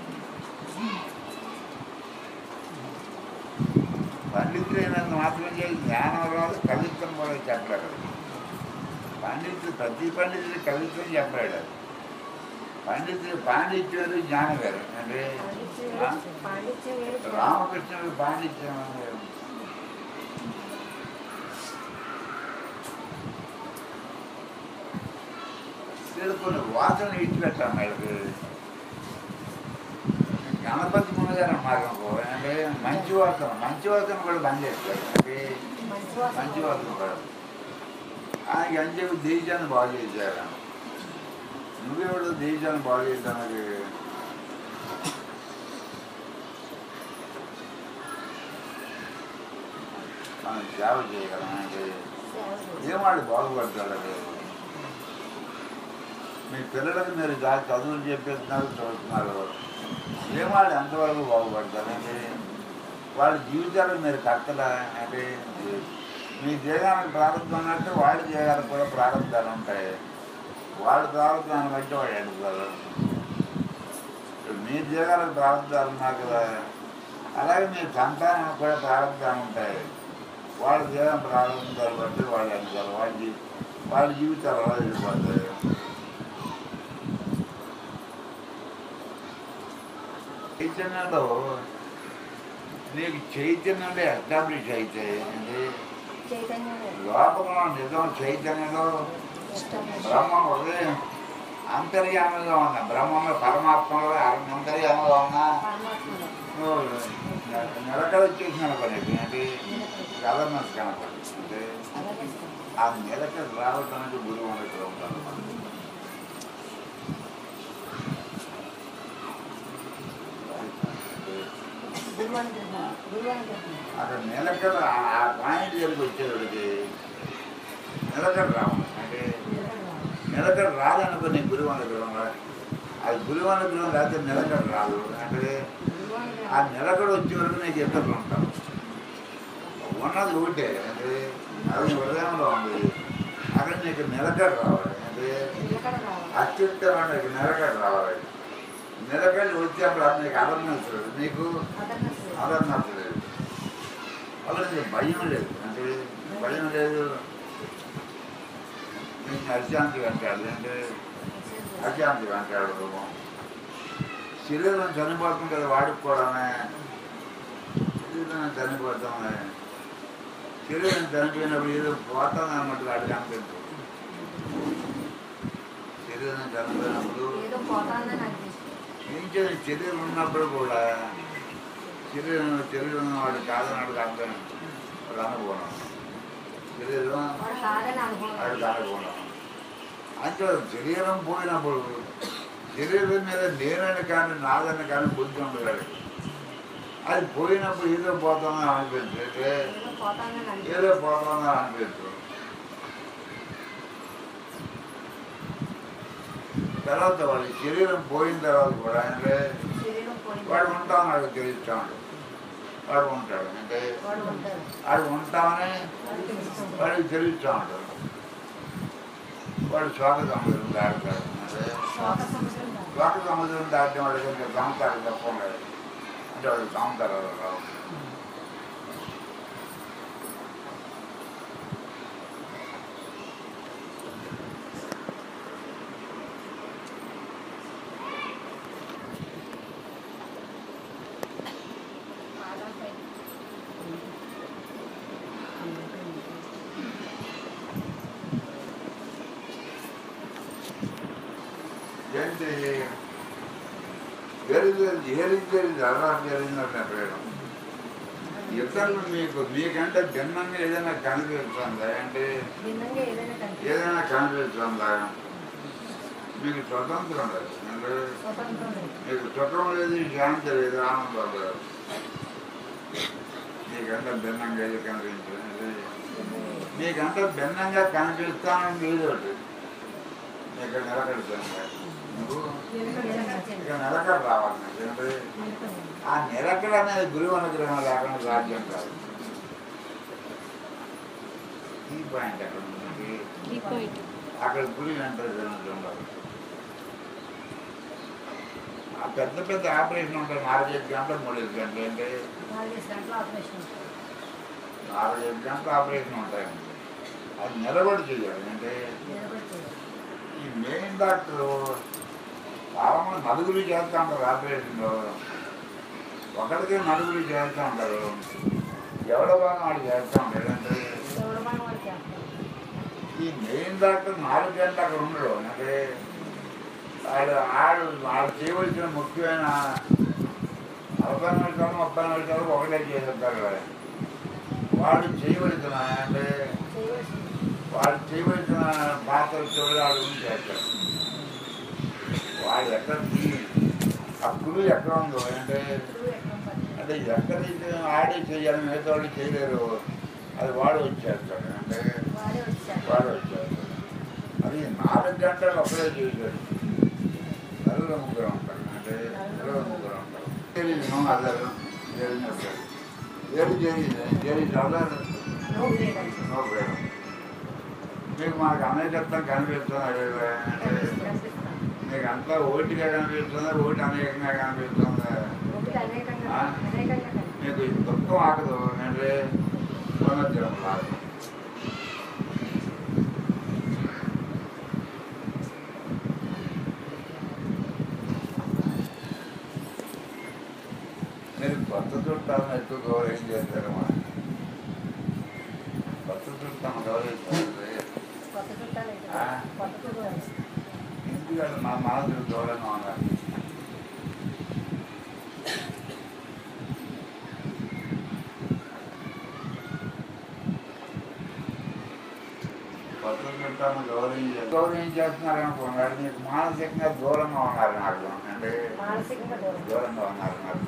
పండితులైనంత మాత్రం చేసి జ్ఞానం రాదు కవిత్వం కూడా చెప్పలేడు పండితుడు ప్రతి పండితుడు కవిత్వం చెప్పలేడు పండితుడు పాండిత్యుడు జ్ఞానం వేరు అంటే ఆ? రామకృష్ణుడు పాండిత్యం వేరు. వీళ్ళు కొన్ని వాసన ఇచ్చి పెట్టాను వీళ్ళకి గణపతి మునగారు అన్నారు అనుకో అంటే మంచి వాసన మంచి వాసన కూడా బంద్ చేస్తారు అంటే మంచి వాసన కూడా ఆయనకి అని చెప్పి దేశాన్ని బాగు చేశారు నువ్వెవడు దేశాన్ని బాగు చేశానికి మనం సేవ చేయగలం అంటే ఏమాడు బాగుపడతాడు అది మీ పిల్లలకు మీరు దాని చదువులు చెప్పేస్తున్నారు చదువుతున్నారు ఏమాడు ఎంతవరకు బాగుపడతారు అంటే వాళ్ళ జీవితాలకు మీరు కట్టదా అంటే మీ జీవితానికి ప్రారంభం అన్నట్టు వాళ్ళ జీవితాలకు కూడా ప్రారంభాలు ఉంటాయి వాళ్ళ ప్రారంభాన్ని బట్టి వాళ్ళు ఎడుతారు మీ జీవితాలకు ప్రారంభాలు ఉన్నారు కదా అలాగే మీ సంతానం కూడా ప్రారంభాలు ఉంటాయి వాళ్ళ జీవనం ప్రారంభాలు బట్టి వాళ్ళు ఎడుతారు వాళ్ళ జీ వాళ్ళ జీవితాలు అలా వెళ్ళిపోతాయి చైతన్యంలో నీకు చైతన్యంలో ఎస్టాబ్లిష్ అయితే అంటే లోపల నిజం చైతన్యంలో బ్రహ్మ ఉదయం అంతర్యామంగా ఉన్నా బ్రహ్మంలో పరమాత్మలో అంతర్యామంగా ఉన్నా నువ్వు నిలకడ వచ్చేసిన పని అంటే గవర్నెన్స్ కనపడి అంటే ఆ నిలకడ రావడానికి గురువు అనేది ఉంటాను అక్కడ నిలకడ ఆ- ఆ పాయింట్ దగ్గరికి వచ్చేవాడికి నిలకడ రావాలి అంటే నిలకడ రాదనుకో నీ గురువు అనుగ్రహం రా. అది గురువు అనుగ్రహం లేకపోతే నిలకడ రాదు అంటే ఆ నిలకడ వచ్చే వరకు నీకు ఇద్దరు ఉంటాం ఉన్నది ఒకటే అంటే అది హృదయంలో ఉంది అక్కడ నీకు నిలకడ రావాలి అంటే అత్యుత్తమ నీకు నిలకడ రావాలి నిలకడ వచ్చేప్పుడు అది నీకు అలర్నెస్ లేదు నీకు అలర్నెస్ లేదు అక్కడ నీకు భయం లేదు అంటే భయం లేదు నీకు అశాంతి వెంటాడు అంటే అశాంతి వెంటాడు శరీరం చనిపోతుంది కదా వాడికి కూడానే శరీరం చనిపోతామే శరీరం చనిపోయినప్పుడు ఏదో పోతాను అన్నట్టు వాడికి అనిపించదు శరీరం చనిపోయినప్పుడు ఏదో పోతాందని అనిపిస్తుంది ఏం చేయాలి శరీరం ఉన్నప్పుడు కూడా శరీరం శరీరం వాడు కాదన్నాడు అర్థం వాడు అనుకోవడం శరీరం వాడు కాదని అనుభవం వాడు అనుకోవడం అంటే శరీరం పోయినప్పుడు శరీరం మీద నేనని కానీ నాదని కానీ బుద్ధి ఉండదు అది పోయినప్పుడు ఏదో పోతామని అనిపించే ఏదో పోతాందని అనిపిస్తుంది ఏదో పోతామని అనిపించదు తర్వాత వాడి శరీరం పోయిన తర్వాత కూడా అంటే శరీరం పోయింది వాడు ఉంటామని తెలుస్తాడు వాడు ఉంటాడు అంటే వాడు ఉంటాడు వాడు ఉంటామని వాడు తెలుస్తుంది వాడికి తెలుస్తూ ఉంటాడు వాడు శోక సముద్రం దాడతాడు అంటే శోక సముద్రం కాదు. శోక సముద్రం దాటిన వాడికి ఇంకా సంసారం తప్పలేదు అంటే వాడు సంసారాలు రావు ఏంటి జరిగింది ఏది జరిగింది అలా జరిగిందంటే ఎక్కడైనా ఇతరులు మీకు మీకంటే భిన్నంగా ఏదైనా కనిపిస్తుందా అంటే భిన్నంగా ఏదైనా కనిపిస్తుంది ఏదైనా కనిపిస్తుందా మీకు స్వతంత్రం లేదు అంటే స్వతంత్రం లేదు. మీకు సుఖం లేదు శాంతి లేదు ఆనందం లేదు మీకంటే భిన్నంగా ఏది కనిపించింది మీకంటే భిన్నంగా కనిపిస్తానని మీదోటి ఇక్కడ నిలకడతాను నువ్వు ఇక్కడ నిలకడ రావాలి నాకు ఏంటి? ఆ నిలకడ అనేది గురువు అనుగ్రహం లేకుండా సాధ్యం కాదు ఈ పాయింట్ అక్కడ ఉంది అక్కడ గురి వెంటనే జరుగుతుండాలి ఆ పెద్ద పెద్ద ఆపరేషన్ ఉంటాయి నాలుగైదు గంటలు మూడైదు గంటలు అంటే నాలుగైదు గంటల ఆపరేషన్ ఉంటుంది. నాలుగైదు గంటలు ఆపరేషన్ ఉంటాయండి అది నిలబడి చేయాలి అంటే నిలబడి చేయాలి. ఈ మెయిన్ డాక్టర్ చాలా మంది నలుగురు చేస్తూ ఉంటారు ఆపరేషన్లో ఒకరికి నలుగురు చేస్తూ ఉంటారు ఎవడ భాగం వాడు చేస్తూ ఉంటాడు అంటే చూడమని వాడు చేస్తాడు. ఈ మెయిన్ డాక్టర్ నాలుగు గంటలు అక్కడ ఉండడు అంటే వాడు ఆడు వాడు చేయవలసిన ముఖ్యమైన నలభై నిమిషాలు ముప్పై నిమిషాలు ఒకటే చేసేస్తారు వాడు. వాడు చేయవలసిన అంటే చేయవలసింది. వాడు చేయవలసిన పాత్ర చూడాడు గురించి చేస్తాడు వాడు ఎక్కడ తీ- ఆ కులు ఎక్కడ ఉందో అంటే ఇప్పుడు ఎక్కడ పని? అంటే ఎక్కడ ఇది ఆడి చేయాలి మిగతా వాళ్ళు చేయలేరు అది వాడు వచ్చేస్తాడు అంటే వాడే వచ్చాడు. వాడు వచ్చేస్తాడు అది నాలుగు గంటలు ఒకటే చేశాడు నలుగురు ముగ్గురు ఉంటారు అంటే నలుగురు ముగ్గురు ఉంటారు తెలియదు అదరు తెలియదు ఏడు జరిగింది జరిగింది అదరు నో గ్రేడ్ అని చెప్పి. నో ప్రాబ్లం మీకు మాకు అనేకత్వం కనిపిస్తుంది అంటే కనిపిస్తాను. మీకు అంతా ఓటిగా కనిపిస్తుంది ఓటు అనేకంగా కనిపిస్తుంది ఒకటి అనేకంగా ఆ? అనేకంగా కనిపిస్తుంది. మీకు ఈ దుఃఖం ఆగదు అంటే పునర్జనం రాదు మీరు కొత్త చుట్టాలను ఎక్కువ గౌరవం చేస్తారమ్మా కొత్త చుట్టాలను గౌరవించాలి కొత్త చుట్టాలు అయితే ఆ? కొత్త చుట్టాలు వేస్తారు. ఇంటికాడ మా మనసు గౌరవంగా ఉండాలి కొత్త చుట్టాలను గౌరవించే గౌరవించేస్తున్నారు అనుకున్నారు మీకు మానసికంగా దూరంగా ఉన్నారు నాకు అంటే మానసికంగా దూరం దూరంగా ఉన్నారు నాకు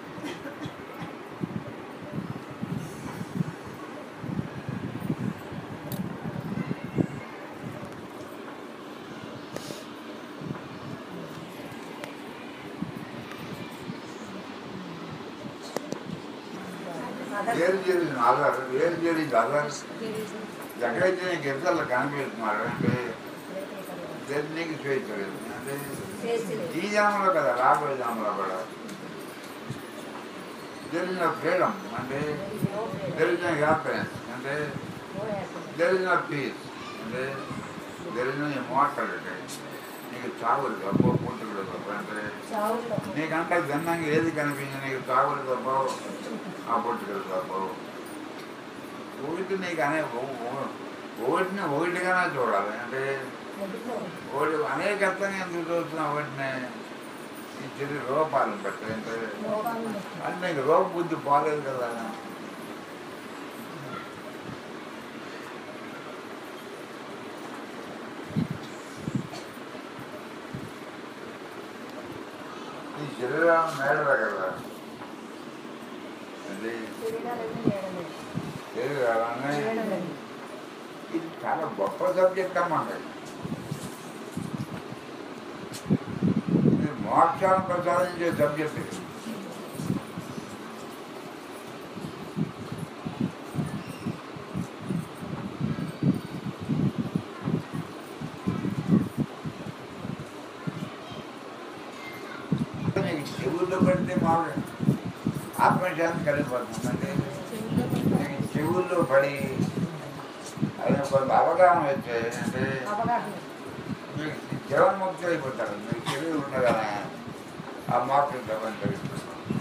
అదర్ వేరు చేరింది అదర్ వేరు చేరింది అదర్ తెలియదు. ఎక్కడైతే నీకు ఇద్దరు కనిపిస్తున్నారు అంటే లేకపోతే ఇక్కడ తెలిసి నీకు స్వేచ్ఛ లేదు అంటే చేసేది. ఈ జన్మలో కదా రాబోయే జన్మలో కూడా తెలిసిన ఫ్రీడమ్ అంటే There is no freedom. తెలిసిన హ్యాపీనెస్ అంటే No happiness. తెలిసిన పీస్ అంటే తెలిసిన ఇమోర్టాలిటీ నీకు చావులు తప్ప పుట్టుకులు తప్ప అంటే చావుల్లో నీకంటే భిన్నంగా ఏది కనిపించింది నీకు చావులు తప్ప ఆ పుట్టుకలు తప్ప ఒకటి నీకు అనే ఓ- ఓ- ఒకటిని ఒకటిగానే చూడాలి అంటే మొదట్లో ఒకటి అనేకత్వంగా ఎందుకు చూస్తున్నావు ఒకటిని ఈ చెడు రూపాలను బట్టి అంటే లోపాలను బట్టి. అంటే నీకు రూప బుద్ధి పోలేదు కదా ఈ శరీరం మేడలే కదా అది శరీరాలన్నీ నేడలేదు. శరీరాన్ని నేడలేదు. ఇది చాలా గొప్ప సబ్జెక్ట్ అమ్మా ఇది మోక్షాన్ని ప్రసాదించే సబ్జెక్ట్ ఇది. నీకు చెవుల్లో పడితే మామూలు ఆత్మశాంతి కలిగిపోతుంది అంటే చెవుల్లో పడితే నీకు చెవుల్లో పడి అది కొంత అవగాహన వచ్చే అంటే అవగాహన. మీకు జీవన్ముక్తి అయిపోతారు మీకు తెలివి ఉండగానే ఆ మోక్ష సుఖం తెలుస్తుంది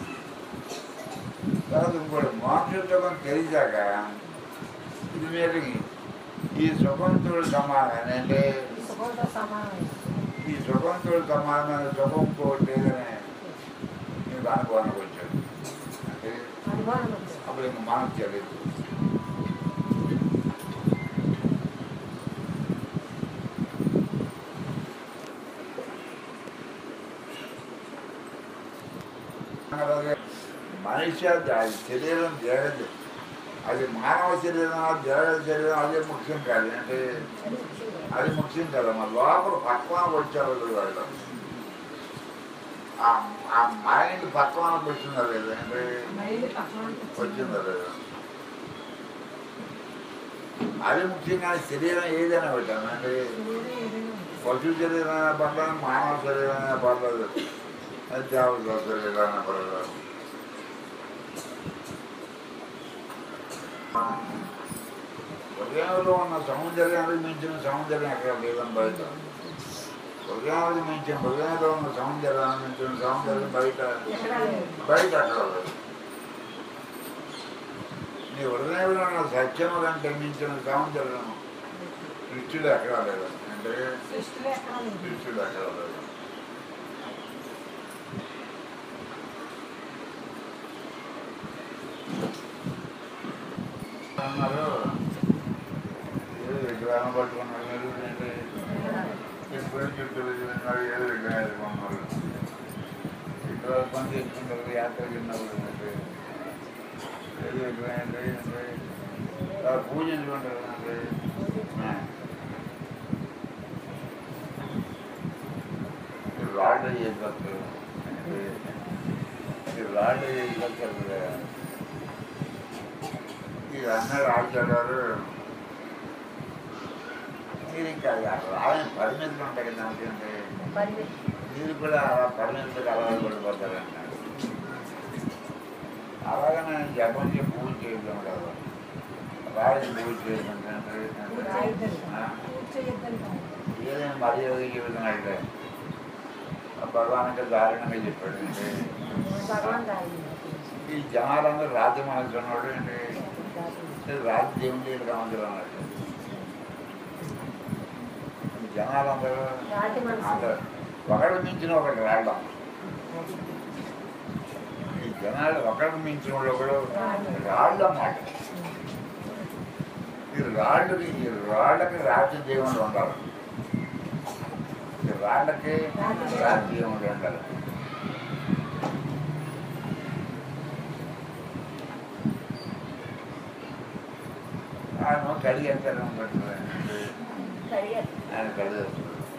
తర్వాత ఇంకోటి మోక్ష సుఖం తెలిసాక ఇది మీరు ఈ సుఖంతో సమానం అంటే ఈ సుఖంతో సమానమైంది. ఈ సుఖంతో సమానమైన సుఖం కోటి లేదని మీకు అనుభవానికి వచ్చాడు అంటే అనుభవం ఉంది. అప్పుడు ఇంక మనకు తెలియదు అలాగే మనిషి అది శరీరం దేహదు అది మానవ శరీరం దేవ శరీరం అదే ముఖ్యం కాదు అంటే అది ముఖ్యం కాదు. అది ముఖ్యం కదమ్మా లోపల పక్వానికి వచ్చేవాళ్ళు వాళ్ళు ఆ- ఆ మైండ్ పక్వానికి వచ్చిందా లేదా అంటే మైండ్ పక్కన వచ్చిందా లేదా అది ముఖ్యంగా శరీరం ఏదైనా పెట్టాను అంటే పశు శరీరం పర్లేదు మానవ శరీరం పర్లేదు అది దేవత శరీరం పర్లేదు హృదయంలో ఉన్న సౌందర్యానికి మించిన సౌందర్యం ఎక్కడ లేదని బయట హృదయానికి మించిన హృదయంలో ఉన్న సౌందర్యాన్ని మించిన సౌందర్యం బయట ఎక్కడా లేదు. బయట అక్కడ లేదు. నీ హృదయంలో ఉన్న సత్యము కంటే మించిన సౌందర్యం దృష్టిలో ఎక్కడా లేదు అంటే సృష్టిలో ఎక్కడా లేదు. దృష్టిలో ఎక్కడా లేదు అన్నారు ఏదో విగ్రహం పట్టుకున్నారు మీరు ఏంటి? ఎప్పుడు చుట్టూ తిరిగినారు, ఏదో విగ్రహం ఎదుర్కొన్నారు ఇక్కడ పని చేసుకుంటారు యాత్ర తిన్నారు అంటే ఏదో విగ్రహం అంటే అంటే ఆ పూజ ఎందుకుంటారు అంటే ఆ. ఈ రాళ్ళు ఏం కలుగుతారు అంటే ఈ రాళ్ళు ఏం కలుగుతారు ఈ అన్నారు ఆచారాలు మీరు ఇంకా రాయని పరిమితులు ఉంటాయి కదా అంటే పరిమితి. మీరు కూడా అలా పరిమితులకు అలవాటు పడిపోతారన్నాడు అలాగే నేను జపం చేసి పూజ చేయడం కదా రాజు పూజ చేయమంటే రాయిద్దరు. ఆ? పూజ చేయొద్దని కాదు. ఏదైనా మర్యాద జీవితం అయితే భగవానికి దారుణంగా చెప్పాడు అంటే భగవాన్ రాయి ఈ జనాలందరూ రాజ్య మనసు ఉన్నాడు అంటే రాజు దేవుని దగ్గర కావాలి అన్నట్టు ఈ జనాలందరూ రాతి మనసు. అందరూ ఒకడు మించిన ఒకటి రాళ్ళం ఈ జనాలు ఒకడు మించిన వాళ్ళు ఒకడు రాళ్ళు అన్నమాట ఈ రాళ్ళకి ఈ రాళ్ళకి రాజ్య దేవుడు ఉండాలి ఈ రాళ్ళకి రాజ్య దేవుడు ఉండాలి ఆయన కడిగేస్తారు అనుకుంటుంది కడిగారు. ఆయన కడిగేస్తారు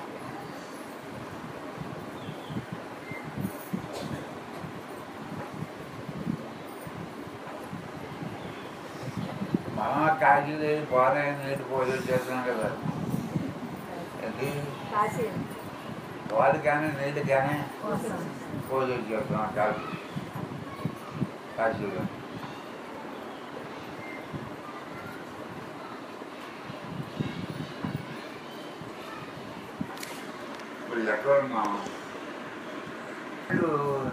మా కాకి పోనే నీటి పూజ చేస్తున్నాం కదా ఏంటి కాశీ పాలు కానీ నీళ్ళు కానీ కోసం. పూజ చేస్తున్నాం కాకి కాశీలో ఇప్పుడు ఎక్కడ ఉన్నాం ఇప్పుడు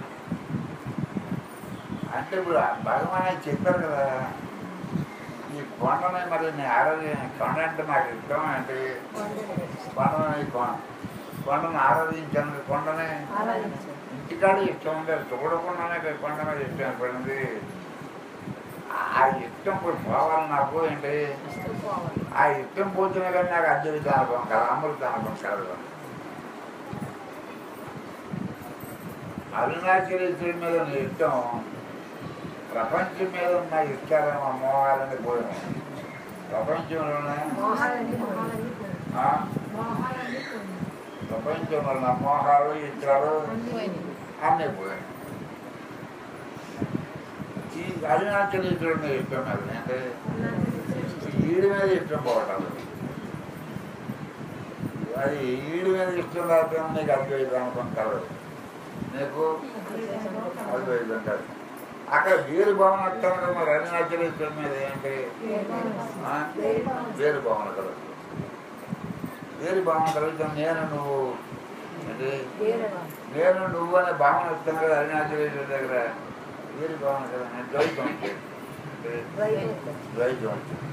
అంటే ఇప్పుడు భగవాన్ చెప్పారు కదా ఈ కొండని మరి నేను ఆరాధన కొండ అంటే నాకు ఇష్టం అంటే కొండలు. కొండని కొ- కొండను ఆరాధించాను కొండని ఆరాధించారు. ఇంటికాడ ఇష్టం ఉంది అది చూడకుండానే కదా కొండ మీద ఇష్టం ఏర్పడింది ఆ ఇష్టం పోయి పోవాలి నాకు ఏంటి ఇష్టం పోవాలి. ఆ ఇష్టం పోతున్నా కానీ నాకు అద్భుత అనుభవం కాదు అమృత అనుభవం కాదు అరుణాచలేశ్వరి మీద నా ఇష్టం ప్రపంచం మీద ఉన్న ఇష్టాలను మోహాలని పోయాను ప్రపంచంలోనే మోహాలన్నీ మోహాలన్నీ పోయినాయి. ఆ, మోహాలన్నీ పోయినాయి. ప్రపంచంలో ఉన్న మోహాలు ఇష్టాలు అన్నీ పోయినాయి. అన్నీ పోయాయి ఈ అరుణాచలేశ్వరుడు మీద ఇష్టం మీద అంటే ఈడి మీద ఇష్టం పోవటం అది ఈడి మీద ఇష్టం రావటం నీకు అద్వైతం అనుకుంటారు నీకు అద్వైతం కాదు అక్కడ వీరు భావన వస్తాం కదా మరి అరుణాచలేశ్వరుడు మీద ఏంటి ఆ? వేరు భావన కలదు వేరు భావన కలుగుతాం నేను నువ్వు అంటే వేరే వాళ్ళు. నేను నువ్వు అనే భావన వస్తాం కదా అరుణాచలేశ్వరుడు దగ్గర వేరు భావన కదా నేను ద్వైతం వచ్చేది. అంటే ద్వైతం. ద్వైతం వచ్చేది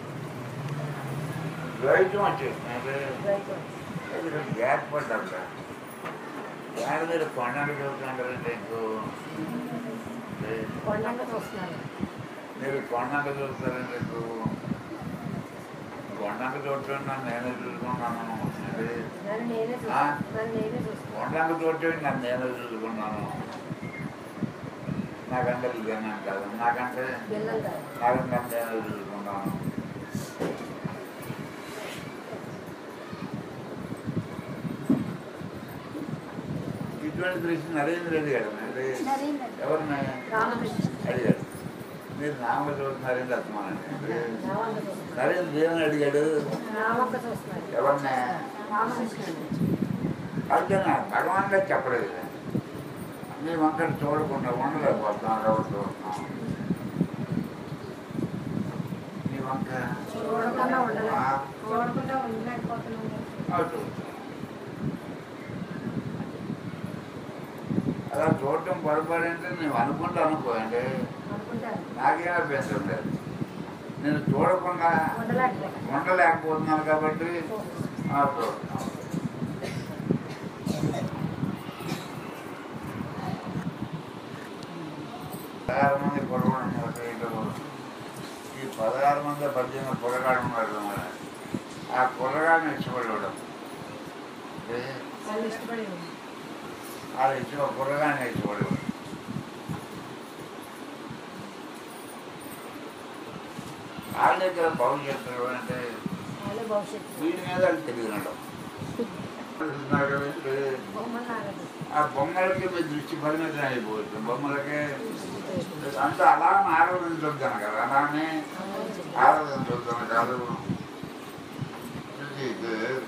ద్వైతం వచ్చేది అంటే ద్వైతం. ఇది గ్యాప్ పడ్డా గ్యాప్ మీద కొండలు చూస్తుంటారంటే ఇంకో అంటే కొండంగా చూస్తున్నారు. మీరు కొండక చూస్తారంటే ఇంకో కొండక చూస్తున్నాను నేనే చూసుకున్నాను అంటే నన్ను నేనే ఆ? చూస్తాను. నన్ను నేనే చూస్తాను. కొండక చూడటం నన్ను నేనే చూసుకున్నాను నాకంటే ఇదేనా కాదు నాకంటే పిల్లలు కాదు నాకంటే చూసుకుంటాను ఇటువంటి దృష్టి నరేంద్ర రెడ్డి గారు అంటే ఎవరిని రామకృష్ణ అడిగాడు మీరు నామ చూస్తున్నారని అర్థమానండి రామక్క చూస్తున్నారు నరేంద్ర దేవుని అడిగాడు రామక్క చూస్తున్నారు ఎవరిని రామకృష్ణ అయితే నా భగవాన్గా చెప్పలేదు మీ వంకర చూడకుండా ఉండలేకపోతున్నాం కాబట్టి చూస్తున్నాం మీ వంక చూడకుండా ఉండలే ఆ, చూడకుండా ఉండలేకపోతున్నాము అటు. అలా చూడటం పొరపాడంటే నేను అనుకుంటా అనుకోండి అనుకుంటారు నాకేం అభ్యంతరం లేదు నేను చూడకుండా ఉండలేకపోతే ఉండలేకపోతున్నాను కాబట్టి ఆ, చూస్తున్నాను పదహారు మంది పొరగాడు ఉన్నారు వీళ్ళు. ఈ పదహారు మంది పద్దెనిమిది పొరగాడు ఉన్నారు మరి. ఆ పొరగాడిని ఇష్టపడేవాడు అంటే వాళ్ళు ఇష్టపడి ఉంది వాళ్ళు ఇచ్చిన పొరగాడిని ఇష్టపడేవాడు వాళ్ళ దగ్గర భవిష్యత్తు అంటే వాళ్ళే భవిష్యత్తు వీడి మీద వాళ్ళు తెలియనడం బొమ్మలు నాగదు ఆ బొమ్మలకి మీ దృష్టి పరిమితం అయిపోతుంది బొమ్మలకి అంతా అలా ఆరాధించొద్దాను కదా అలానే ఆరాధించొద్దాను కాదు ఇది ఇది-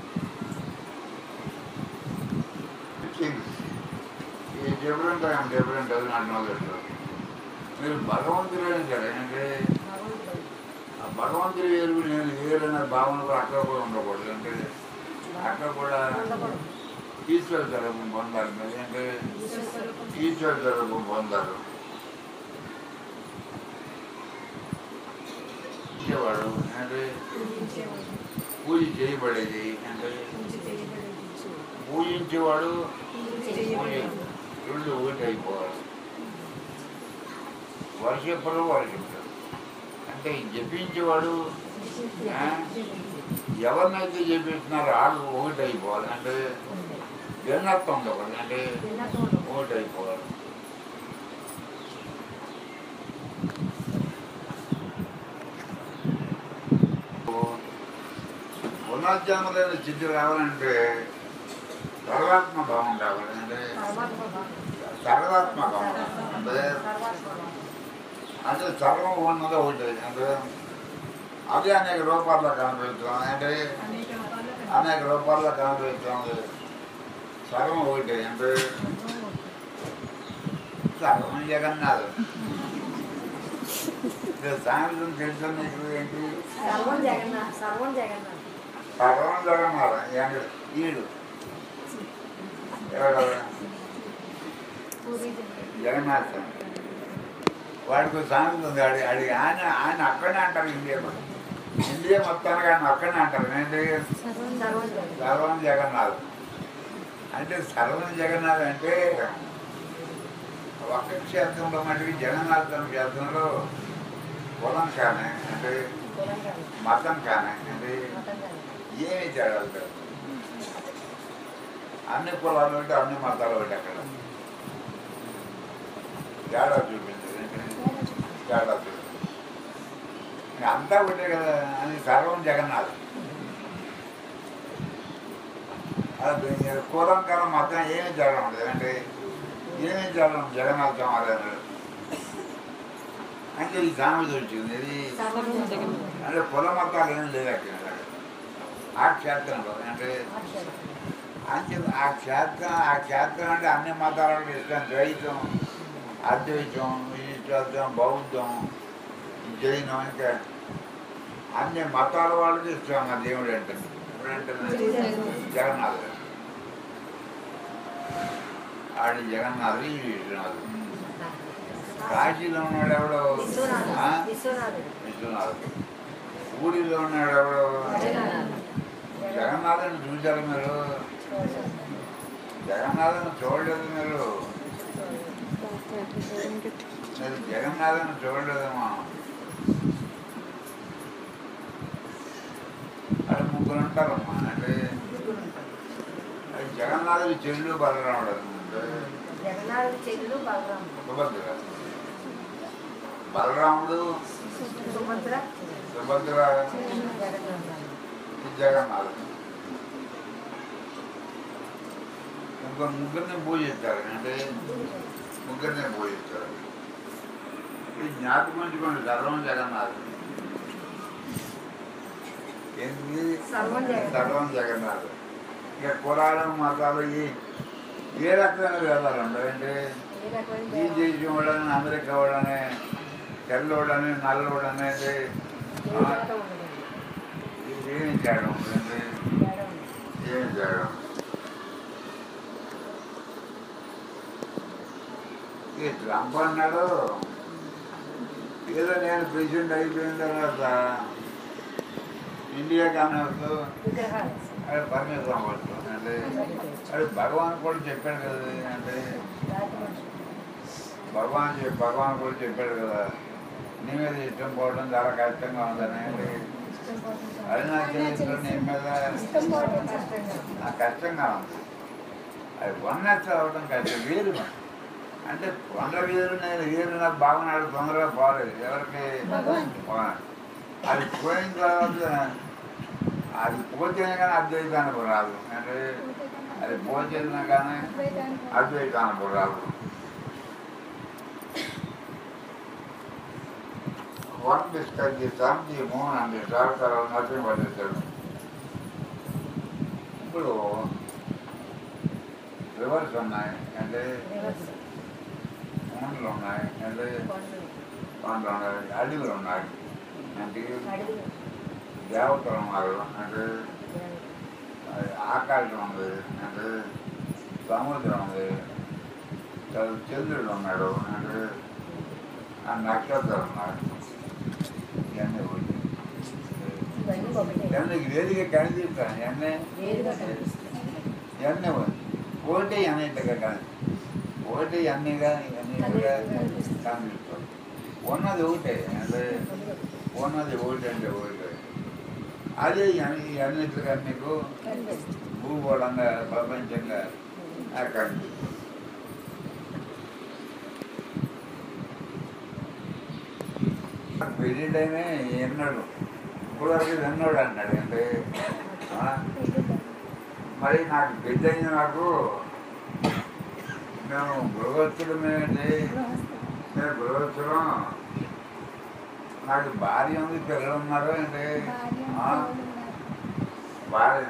things. ఈ డిఫరెంట్ ఐఎమ్ డిఫరెంట్ అది నాకు నోదట్టు మీరు భగవంతుడే కదా అంటే భగవంతుడు ఆ భగవంతుడి వేరు నేను వేరనే భావన కూడా అక్కడ కూడా ఉండకూడదు అంటే అక్కడ కూడా ఉండకూడదు ఈశ్వర తరపు పొందాలి మరి అంటే ఈశ్వరస్వరూపం ఈశ్వర తరపు పొందారు ఇచ్చేవాడు అంటే పూజించేవాడు పూజ చేయబడేది అంటే పూజ చేయబడేది పూజించేవాడు పూజ పూజ చేయబడేది రెండు ఒకటి అయిపోవాలి వర్షపడు వర్షపడు అంటే జపించేవాడు ఆ? ఎవరినైతే జపిస్తున్నారో వాళ్ళు ఒకటి అయిపోవాలి అంటే భిన్నత్వం ఉండకూడదు అంటే ఒకటి అయిపోవాలి పునర్జన్మలైన స్థితి రావాలంటే సర్వాత్మ భావం కావాలి అంటే సర్వాత్మ భావం అంటే అంటే సర్వం ఉన్నది ఒకటి అంటే అది అనేక రూపాల్లో కనిపిస్తాం అంటే అనేక రూపాల్లో కనిపిస్తుంది సర్వం ఒకటి అంటే సర్వం జగన్నాథ్ సాయంత్రం తెలుసు నీకు ఏంటి సర్వం జగన్నాథ్ సర్వం జగన్నాథ్ సర్వం జగన్నాథ్ ఏంటి ఈడు ఎవరు? పూరి జగన్నాథ్ వాడికి సామెత ఉంది అడి అడి ఆయన ఆయన అక్కడనే అంటారు ఇండియాలో ఇండియా మొత్తానికి ఆయన అక్కడనే అంటారు ఏంటి సర్వం సర్వం జగన్నాథ్ సర్వం జగన్నాథ్ అంటే సర్వం జగన్నాథ్ అంటే ఒక్క క్షేత్రంలో మటుకు జగన్నాథం క్షేత్రంలో కులం కానీ అంటే కులం కాదు మతం కానీ అంటే మతం కాదు ఏమీ తేడా లేదు అన్ని కులాలు ఉంటే అన్ని మతాలు ఒకటి అక్కడ తేడా చూపించదు ఏంటి? తేడా చూపించదు ఇంకా అంతా ఒకటే కదా అని సర్వం జగన్నాథ్ అది కులం కలం మొత్తం ఏమీ తేడా ఉండదు అంటే ఏమీ తేడా ఉండదు జగన్నాథం అదే అంటే ఈ సామెత వచ్చింది ఇది సర్వం జగన్నాథ్ అంటే కుల మతాలు ఏం లేదు అక్కడ ఆ క్షేత్రంలో అంటే అక్షరం అంతే ఆ క్షేత్రం ఆ క్షేత్రం అంటే అన్ని మతాలకు ఇష్టం ద్వైతం అద్వైతం ఈశ్వరం బౌద్ధం జైనం ఇంకా అన్ని మతాల వాళ్ళకి ఇష్టం ఆ దేవుడు అంటే ఎప్పుడంటే జగన్నాథుడు ఆడి జగన్నాథుడు ఈ విశ్వనాథుడు కాశీలో ఉన్నాడు ఎవడో విశ్వనాథుడు ఆ? విశ్వనాథుడు విశ్వనాథుడు ఊడిలో ఉన్నాడు ఎవడో జగన్నాథుడు జగన్నాథుని చూశారు మీరు జగన్నాథుని చూడలేదు మీరు మీరు జగన్నాథుని చూడలేదేమో అది ముగ్గురు ఉంటారమ్మా అంటే అది జగన్నాథుడి చెల్లు బలరాముడు అంటే జగన్నాథుడు చెల్లు బలరాముడు సుభద్ర బలరాముడు సుభద్ర సుభద్ర జగన్నాథుడు జగన్నాథుడు ఇంకో ముగ్గురిని పూజిస్తారు అంటే ముగ్గురిని పూజిస్తారు ఈ జ్ఞాపకం ఉంచుకోండి సర్వం జగన్నాథుడు ఏంటి సర్వం జగన్నాథుడు. సర్వం జగన్నాథుడు ఇక కులాలు మతాలు ఈ ఏ రకమైన వేదాలు ఉండవంటే ఏ రకమైన ఈ దేశం వాడని అమెరికా వాడని తెల్లోడని నల్లోడని ఏ రకం ఉండదండి. ఏమి తేడా ఉందండి తేడా ఉంది. ఏమి తేడా ఉంది? ఈ ట్రంప్ అన్నాడు ఏదో నేను ప్రెసిడెంట్ అయిపోయిన తర్వాత ఇండియా కానవద్దు విగ్రహాలు అది పరమేశ్వరం వచ్చు అంటే అది భగవాన్ కూడా చెప్పాడు కదా అంటే రాతి మనుషులు. భగవాన్ చెప్ భగవాన్ కూడా చెప్పాడు కదా నీ మీద ఇష్టం పోవడం చాలా కష్టంగా ఉందని అంటే ఇష్టం కోసం అది నాకు తెలియదు నీ మీద ఇష్టం పోవడం కష్టంగా నాకు కష్టంగా ఉంది అది వన్నెస్ అవ్వడం కష్టం వీరు అంటే వంద వీరు నేను వీరు నాకు బాగున్నాడు తొందరగా పోలేదు ఎవరికి భగవాన్. భగవాన్. అది పోయిన తర్వాత అది పోతేనే కానీ అద్వైతానికి రాదు అంటే అది పోతేనే కానీ అద్వైతానికి రాదు వన్ డిస్కస్ చేస్తాం ఈ మూన్ అండి తర్వాత నచ్చిన పడేస్తాడు ఇప్పుడు రివర్స్ ఉన్నాయి అంటే రివర్స్. మూన్లు ఉన్నాయి అంటే కొండలు. పండ్లు ఉన్నాయి అడవులు ఉన్నాయి అంటే అడవులు. దేవతలు ఉన్నారు అంటే అది ఆకాశం ఉంది అంటే సముద్రం ఉంది చ- చంద్రుడు ఉన్నాడు అంటే ఆ నక్షత్రాలు ఉన్నాయి ఇవన్నీ ఒకటి. ఇవన్నీ ఒకటే. ఇవన్నీ వేదిక కనిపిస్తాను ఇవన్నీ వేరుగా కనిపిస్తుంది. ఇవన్నీ ఒకటి అన్నింటిగా కానీ ఒకటి అన్నీగా ఇవన్నీ కూడా కనిపిస్తుంది ఉన్నది ఒకటే అంటే ఉన్నది ఒకటి అంటే ఒకటి అదే అన్ని అన్నిటిగా మీకు కనిపిస్తుంది. భూగోళంగా ప్రపంచంగా నాకు కనిపిస్తుంది పెళ్ళిడైనా ఎన్నాడు ఇప్పుడు వరకు ఎన్నాడు అన్నాడు అంటే ఆ, మరి నాకు పెళ్ళైన నాకు మేము గృహస్థులమేంటి నేను గృహస్థులం నాకు భార్య ఉంది పిల్లలు ఉన్నారు అంటే ఆ, భార్య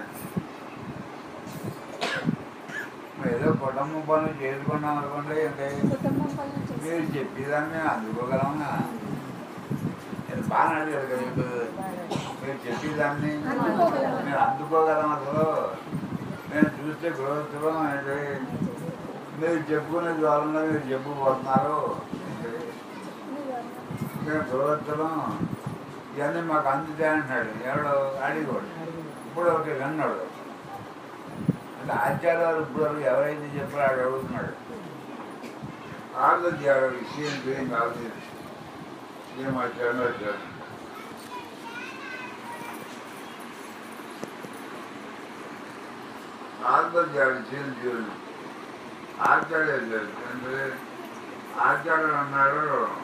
మరి ఏదో కుటుంబ పనులు చేసుకున్నాం అనుకోండి అంటే మీరు చెప్పేదాన్ని అందుకోగలమా నేను బాగా అడిగారు కదా ఇప్పుడు మీరు చెప్పేదాన్ని అందుకోగలం. మీరు అందుకోగలం అసలు నేను చూస్తే గృహస్థులం అంటే మీరు చెప్పుకునే ద్వారంలో మీరు చెప్పుకుపోతున్నారు అంటే మేము గృహస్థులం ఇవన్నీ మాకు అందుతాయి అంటున్నాడు ఎవడు అడిగోడు ఇప్పుడు ఒకటి విన్నాడు అంటే ఆచార్యాలు ఇప్పుడు వరకు ఎవరైతే చెప్పారో ఆడు అడుగుతున్నాడు ఆలోచించాడు విషయం ఏం కాదు ఏం వచ్చాడో వచ్చాడు ఆలోచించాడు విషయం చూడు ఆచార్య అంటే ఆచార్యుడు అన్నాడు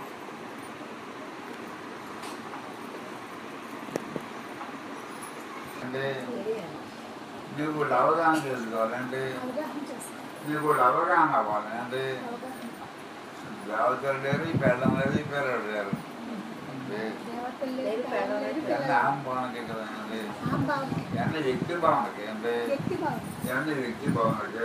అంటే నీకు కూడా అవగాహన చేసుకోవాలంటే నీకు కూడా అవగాహన అవ్వాలి అంటే దేవతలు లేరు ఈ పెళ్ళం లేదు ఈ పిల్లలు లేరు అంటే లేదు, పెళ్ళం లేదు, ఇవన్నీ ఆమె భావనకి కదా అంటే ఇవన్నీ వ్యక్తి భావనకి అంటే ఇవన్నీ వ్యక్తి భావనకి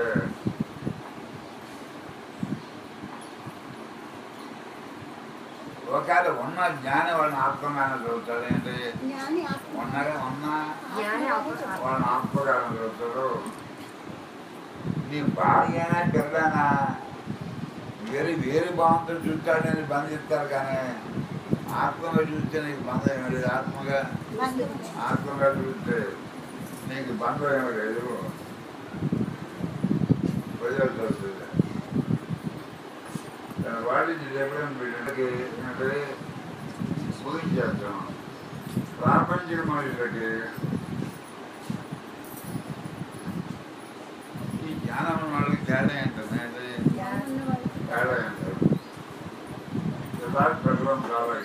ఒకవేళ ఉన్న జ్ఞాని వాళ్ళని ఆత్మగానే చదువుతాడు ఏంటి ఉన్నారే ఉన్నా జ్ఞాని ఆత్మ- వాళ్ళని ఆత్మగానే చదువుతాడు నీ భార్యనా పిల్లనా వేరే వేరే భావంతో చూస్తాడని బంధిస్తారు కానీ ఆత్మగా చూస్తే నీకు బంధం ఏమి లేదు ఆత్మగా ఆత్మగా చూస్తే నీకు బంధం ఏమి లేదు వదిలేసి వస్తుంది వాటి చెప్పడం వీటికి అంటే ముగించేస్తాం ప్రాపంచిక మనుషులకి ఈ జ్ఞానం ఉన్న వాళ్ళకి తేడా ఏంటంటే జ్ఞానం తేడా ఏంటారు యథార్థ ప్రభావం చాలా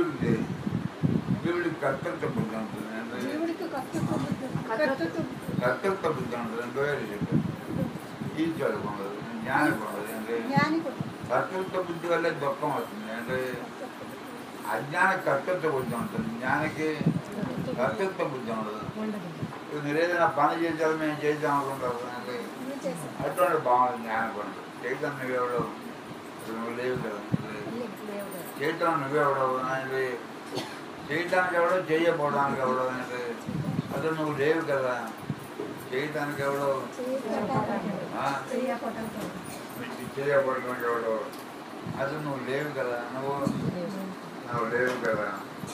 జీవుడికి జీవుడికి కర్తృత్వ బుద్ధి ఉంటుంది అంటే జీవుడికి కర్తృత్వ బుద్ధి కర్తృత్వ కర్తృత్వ బుద్ధి ఉంటుంది రెండు వేలు చెప్పారు ఈశ్వరుడు ఉండదు జ్ఞానం ఉండదు అంటే జ్ఞానికి కర్తృత్వ బుద్ధి వల్లే దుఃఖం వస్తుంది అంటే అజ్ఞాన కర్తృత్వ బుద్ధి ఉంటుంది జ్ఞానికి కర్తృత్వ బుద్ధి ఉండదు ఇప్పుడు మీరు ఏదైనా పని చేసారు మేము చేద్దాం అనుకుంటారు అంటే నువ్వు చేసావు అటువంటి బాగుంది జ్ఞానం పనులు చేయటం నువ్వెవడో ఇప్పుడు నువ్వు లేవు కదా చేయటం నువ్వెవడో అనేది చేయటానికి ఎవడో చేయకపోవడానికి ఎవడో అనేది అసలు నువ్వు లేవు కదా చేయటానికి ఎవడో ఆ? మీకు చేయబడడానికి ఎవడో అసలు నువ్వు లేవు కదా నువ్వు నువ్వు లేవు కదా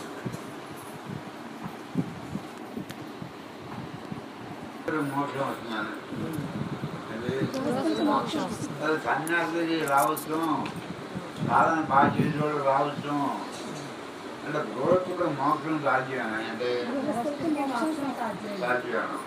మోసం వస్తున్నాను అది అది సన్యాసి రావచ్చు సాధన బాగా చేసేవాళ్ళు రావచ్చు అంటే గృహస్థుడు మోక్షం సాధ్యమే అంటే సాధ్యమే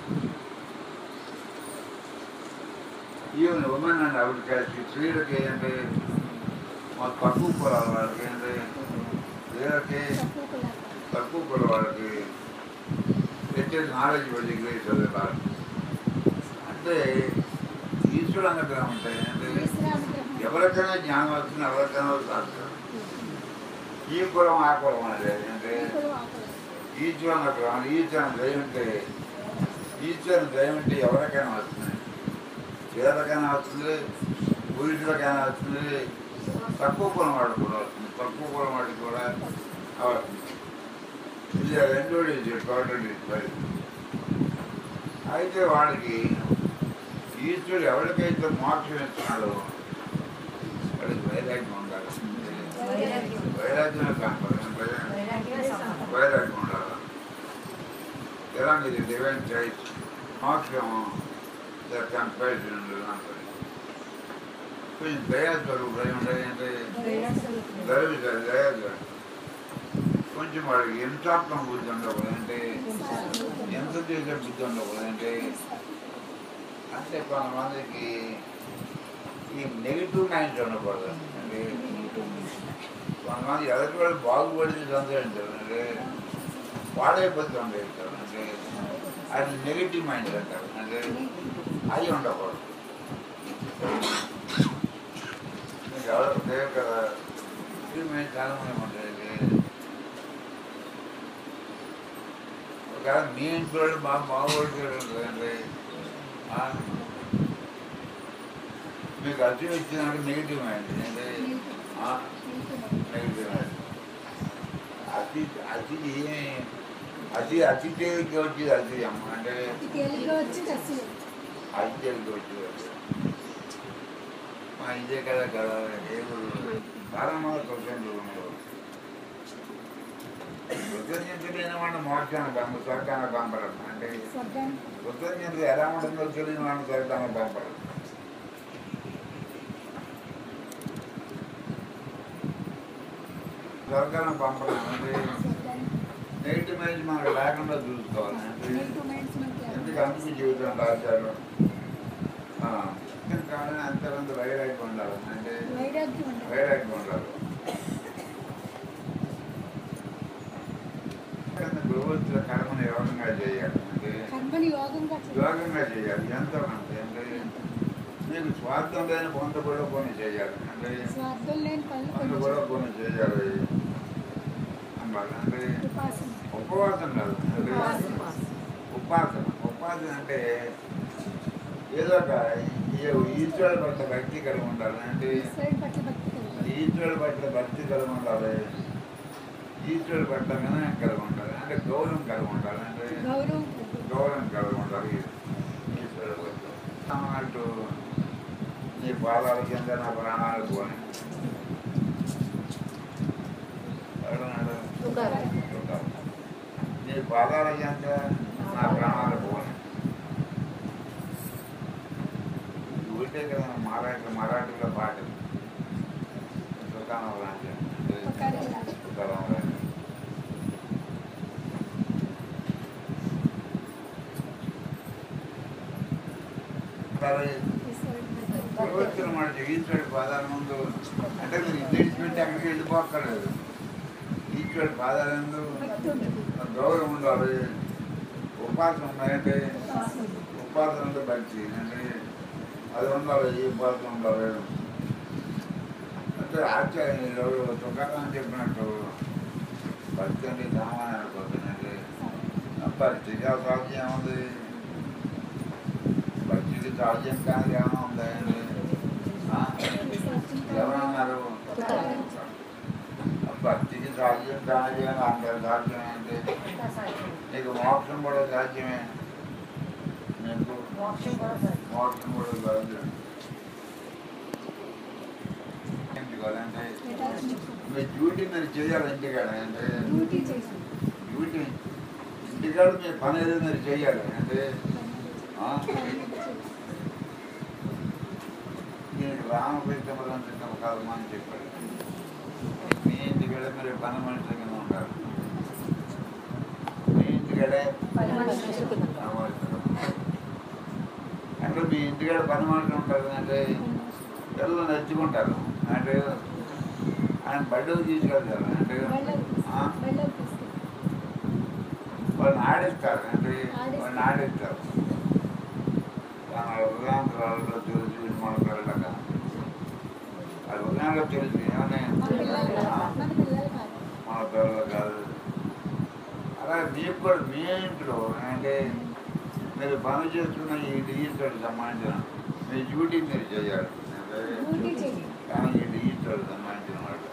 even women and outcaste స్త్రీలకి ఏంటంటే మా తక్కువ కులాల వాళ్ళకి ఏంటంటే స్త్రీలకి తక్కువ కుల వాళ్ళకి తెచ్చేది నాలెడ్జ్ వెళ్ళి ఇంగ్లీష్ చదివారు అంటే ఈశ్వరుడు అనుగ్రహం ఉంటాయి అంటే ఎవరికైనా జ్ఞానం వస్తుంది ఎవరికైనా వస్తుంది ఈ కులం ఆ కులం అనేది అంటే ఈశ్వరుని అనుగ్రహం ఈశ్వరుని దయ ఉంటే ఈశ్వరుని దయ ఉంటే ఎవరికైనా వస్తుంది పేదకైనా వస్తుంది పురుషులకైనా వస్తుంది తక్కువ కులం వాడికి కూడా వస్తుంది తక్కువ కులం వాడికి కూడా వస్తుంది ఇది రెండో టోటల్ అయితే వాడికి ఈశ్వరుడు ఎవరికైతే మోక్షం ఇస్తున్నాడో వాడికి వైరాగ్యం ఉండాలి వైరాగ్యం కాకపోతే వైరాగ్యం ఉండాలి ఎలా మీరు డివైన్ చాయిస్ మోక్షం కంపారిజన్ అంటారు కొంచెం దయాస్వరూపుడు ఉండేది అంటే దయ దయ కొంచెం వాడికి ఎంతాత్మ బుద్ధి ఉండకూడదు అంటే ఎంత చేసే బుద్ధి ఉండకూడదు అంటే అంటే కొంతమందికి ఈ నెగిటివ్ మైండ్ ఉండకూడదు అంటే కొంతమంది ఎదుటి వాళ్ళు బాగుపడితే సంతోషించారు అంటే పాడైపోతే సంతోషించారు అంటే అది నెగిటివ్ మైండ్ అంటారు అంటే అది ఉండకూడదు మీకు ఎవరు లేవు కదా ఇది మేము చాలా మంది ఉంటుంది ఒకవేళ మీ ఇంట్లో వాళ్ళు బాగా బాగుపడుతుంది అంటే మీకు అర్థం ఇచ్చినాక నెగిటివ్ మైండ్ అంటే నెగిటివ్ మైండ్ అతి అతి అతి అతి తేలిక వచ్చేది అతి అమ్మ అంటే తేలిగ్గా వచ్చి కసి అతి తేలిక వచ్చేది మా ఇదే కదా కదా ఏదో చాలా మంది క్వశ్చన్లు ఉన్నాయి కృతజ్ఞతలైన వాడిని మోక్షాన్ని పంప స్వర్గాన్ని పంపడం అంటే స్వర్గాన్ని కృతజ్ఞత ఎలా ఉంటుందో తెలియని వాడిని స్వర్గాన్ని పంపడం స్వర్గాన్ని పంపడం అంటే స్వర్గాన్ని నెగిటివ్ మైండ్ మనకు లేకుండా చూసుకోవాలి అంటే నెగిటివ్ మైండ్స్ మనకి ఎందుకు అందుకు జీవితం రాశారు ఆ, కానీ అంతకంత వైరాగ్యం ఉండాలి అంటే వైరాగ్యం ఉండాలి వైరాగ్యం ఉండాలి గురువుల కర్మను యోగంగా చేయాలి అంటే కర్మని యోగంగా చేయాలి యోగంగా చేయాలి ఎంతో అంతే అంటే మీకు స్వార్థం లేని పొంద కూడా కొన్ని చేయాలి అంటే స్వార్థం లేని పనులు పొంద కొన్ని కూడా చేయాలి. కొన్ని చేయాలి అన్నమాట అంటే ఉపాసన ఉపవాసం కాదు అంటే ఉపాసన ఉపాసన అంటే ఏదో ఒక ఈ- ఈశ్వరుడు పట్ల భక్తి కలిగి ఉండాలి అంటే ఈశ్వరుడి పట్ల భక్తి కలిగి ఈశ్వరుడు పట్ల భక్తి కలిగి ఉండాలి ఈశ్వరుడు పట్ల వినయం కలిగి ఉండాలి అంటే గౌరవం కలిగి ఉండాలి అంటే గౌరవం గౌరవం కలిగి ఉండాలి ఈశ్వరుడు పట్ల అంటూ నీ పాదాల కింద నా ప్రాణాలు పోని ఎవడన్నాడు? నీ పాదాల కింద నా ప్రాణాలు పోని ఊరికే కదా మరాఠీ మరాఠీలో పాట దుకాణం రాజ్యం తుకారాం రాజ్యం. దుకాణం రాజ్యం సరే ఈశ్వరుడి పట్ల భక్తి. ప్రవచన మాట ఈశ్వరుడి పాదాల ముందు అంటే మీరు ఇంగ్లీష్ పెట్టి అక్కడికి వెళ్ళిపోక్కర్లేదు ఈశ్వరుడు పాదాలందు భక్తి ఉంటుంది గౌరవం ఉండాలి ఉపాసన ఉన్నాయంటే ఉపాసన. ఉపాసన అంటే భక్తి అంటే అది ఉండాలి ఈ ఉపాసన ఉండాలి అంటే ఆచార్యులు తుకారం చెప్పినట్టు భక్తి అంటే సామాన్య అనుకోతుందంటే భక్తికి అసాధ్యం ఉంది భక్తికి సాధ్యం కాని ఏమైనా ఉందండి ఎవరన్నారు భక్తికి సాధ్యం కాని అని అందరు సాధ్యం అంటే నీకు మోక్షం కూడా సాధ్యమే నీకు మోక్షం కూడా సాధ్యం. మోక్షం కూడా సాధ్యం ఎందుకంటే Attachment. మీ డ్యూటీ మీరు చేయాలి ఇంటికాడ అంటే డ్యూటీ చేసి డ్యూటీ ఇంటికాడ మీ పని ఏదో మీరు చేయాలి అంటే ఆ, నేను రామకృష్ణ చిన్న కాదు అని చెప్పాడు మీ ఇంటికాడ మీరు పని మనిషి కింద ఉంటారు మీ ఇంటికాడే పని మనిషి కింద. అంటే మీ ఇంటికాడ పని మనిషి ఉంటారు అంటే పిల్లలు నచ్చుకుంటారు అంటే ఆయన బయటకు తీసుకెళ్తారు అంటే ఆ, బళ్ళకి తీసుకెళ్ళి వాళ్ళని ఆడిస్తారు అంటే ఆడిస్తారు. వాళ్ళని ఆడిస్తారు తన ఉదాహరణలో తెలిసి వినమాడతారట అది ఉదాహరణలో తెలిసి ఏమని మన పిల్లలు ఆ, మన పిల్లలు కాదు మన పిల్లలు కాదు అలాగే మీకు కూడా మీ ఇంట్లో అంటే మీరు పని చేస్తున్న ఈ డిజిటల్ సంబంధించిన మీ డ్యూటీ మీరు చేయాలి అంటే డ్యూటీ చేసి కానీ ఈ డిజిటల్ సంబంధించిన వాళ్ళు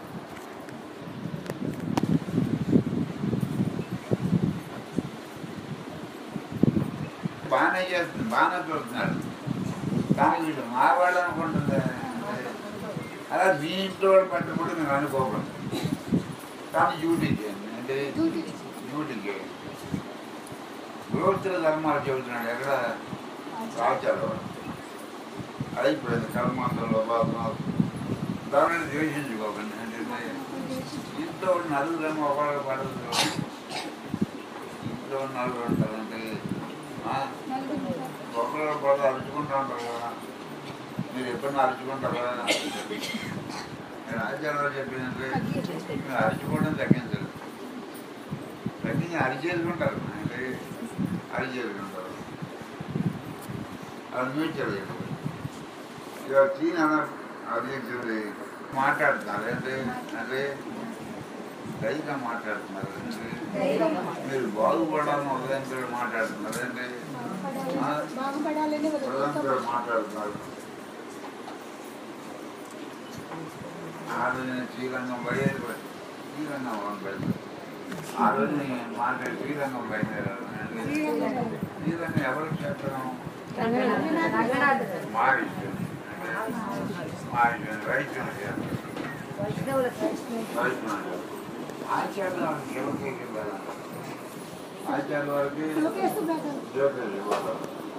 బాగానే చేస్తుంది బాగానే చూస్తున్నాడు కానీ వీడు మారవాళ్ళు అనుకుంటుంది అలా మీ ఇంట్లో వాళ్ళు పట్టుకుంటే మీరు అనుకోకూడదు కానీ డ్యూటీ చేయండి అంటే డ్యూటీ చేసి డ్యూటీ చేయండి గృహస్థుల ధర్మాలు చెబుతున్నాడు ఎక్కడ రాచారు అయిపోయింది కర్మాంతంలో బాబు దానిని ద్వేషించుకోకండి అంటే ఇంట్లో ఉన్న నలుగురేమో ఒకళ్ళు పడదు ఇంట్లో ఉన్న నలుగురు ఉంటారంటే ఆ, నలుగురు ఒకళ్ళు పడదు అరుచుకుంటూ ఉంటారు కదా మీరు ఎప్పుడన్నా అరుచుకుంటారా నేను ఆచార్యాలు చెప్పిందంటే మీరు అరుచుకోవడం తగ్గించరు తగ్గించి అరిచేసుకుంటారు అంటే అరిచేసుకుంటారు అది మ్యూచువల్ ఇక చీన అధ్యక్షుడు మాట్లాడుతున్నారు అంటే అంటే దైగా మాట్లాడుతున్నారు అంటే ధైర్యంగా మీరు బాగుపడాలని ఉదయంతో మాట్లాడుతున్నారు అంటే బాగుపడాలి బాగుపడాలని ఉదయంతో మాట్లాడుతున్నారు ఆ రోజు నేను శ్రీరంగం బయలు శ్రీరంగం బయలు ఆ రోజు నేను మాట్లాడి శ్రీరంగం బయలుదేరాను అంటే శ్రీరంగం శ్రీరంగం ఎవరు క్షేత్రం రంగనాథ్ రంగనాథ్ మారిష్యం మారిష్యం రైతులు క్షేత్రం వైష్ణవుల వైష్ణవ వైష్ణవుడు ఆచార్య వారికి ఎవరికి వెళ్ళాలి ఆచార్య వారికి లోకేష్ బ్రదర్ జ్యోతిష్ ఇవ్వాలి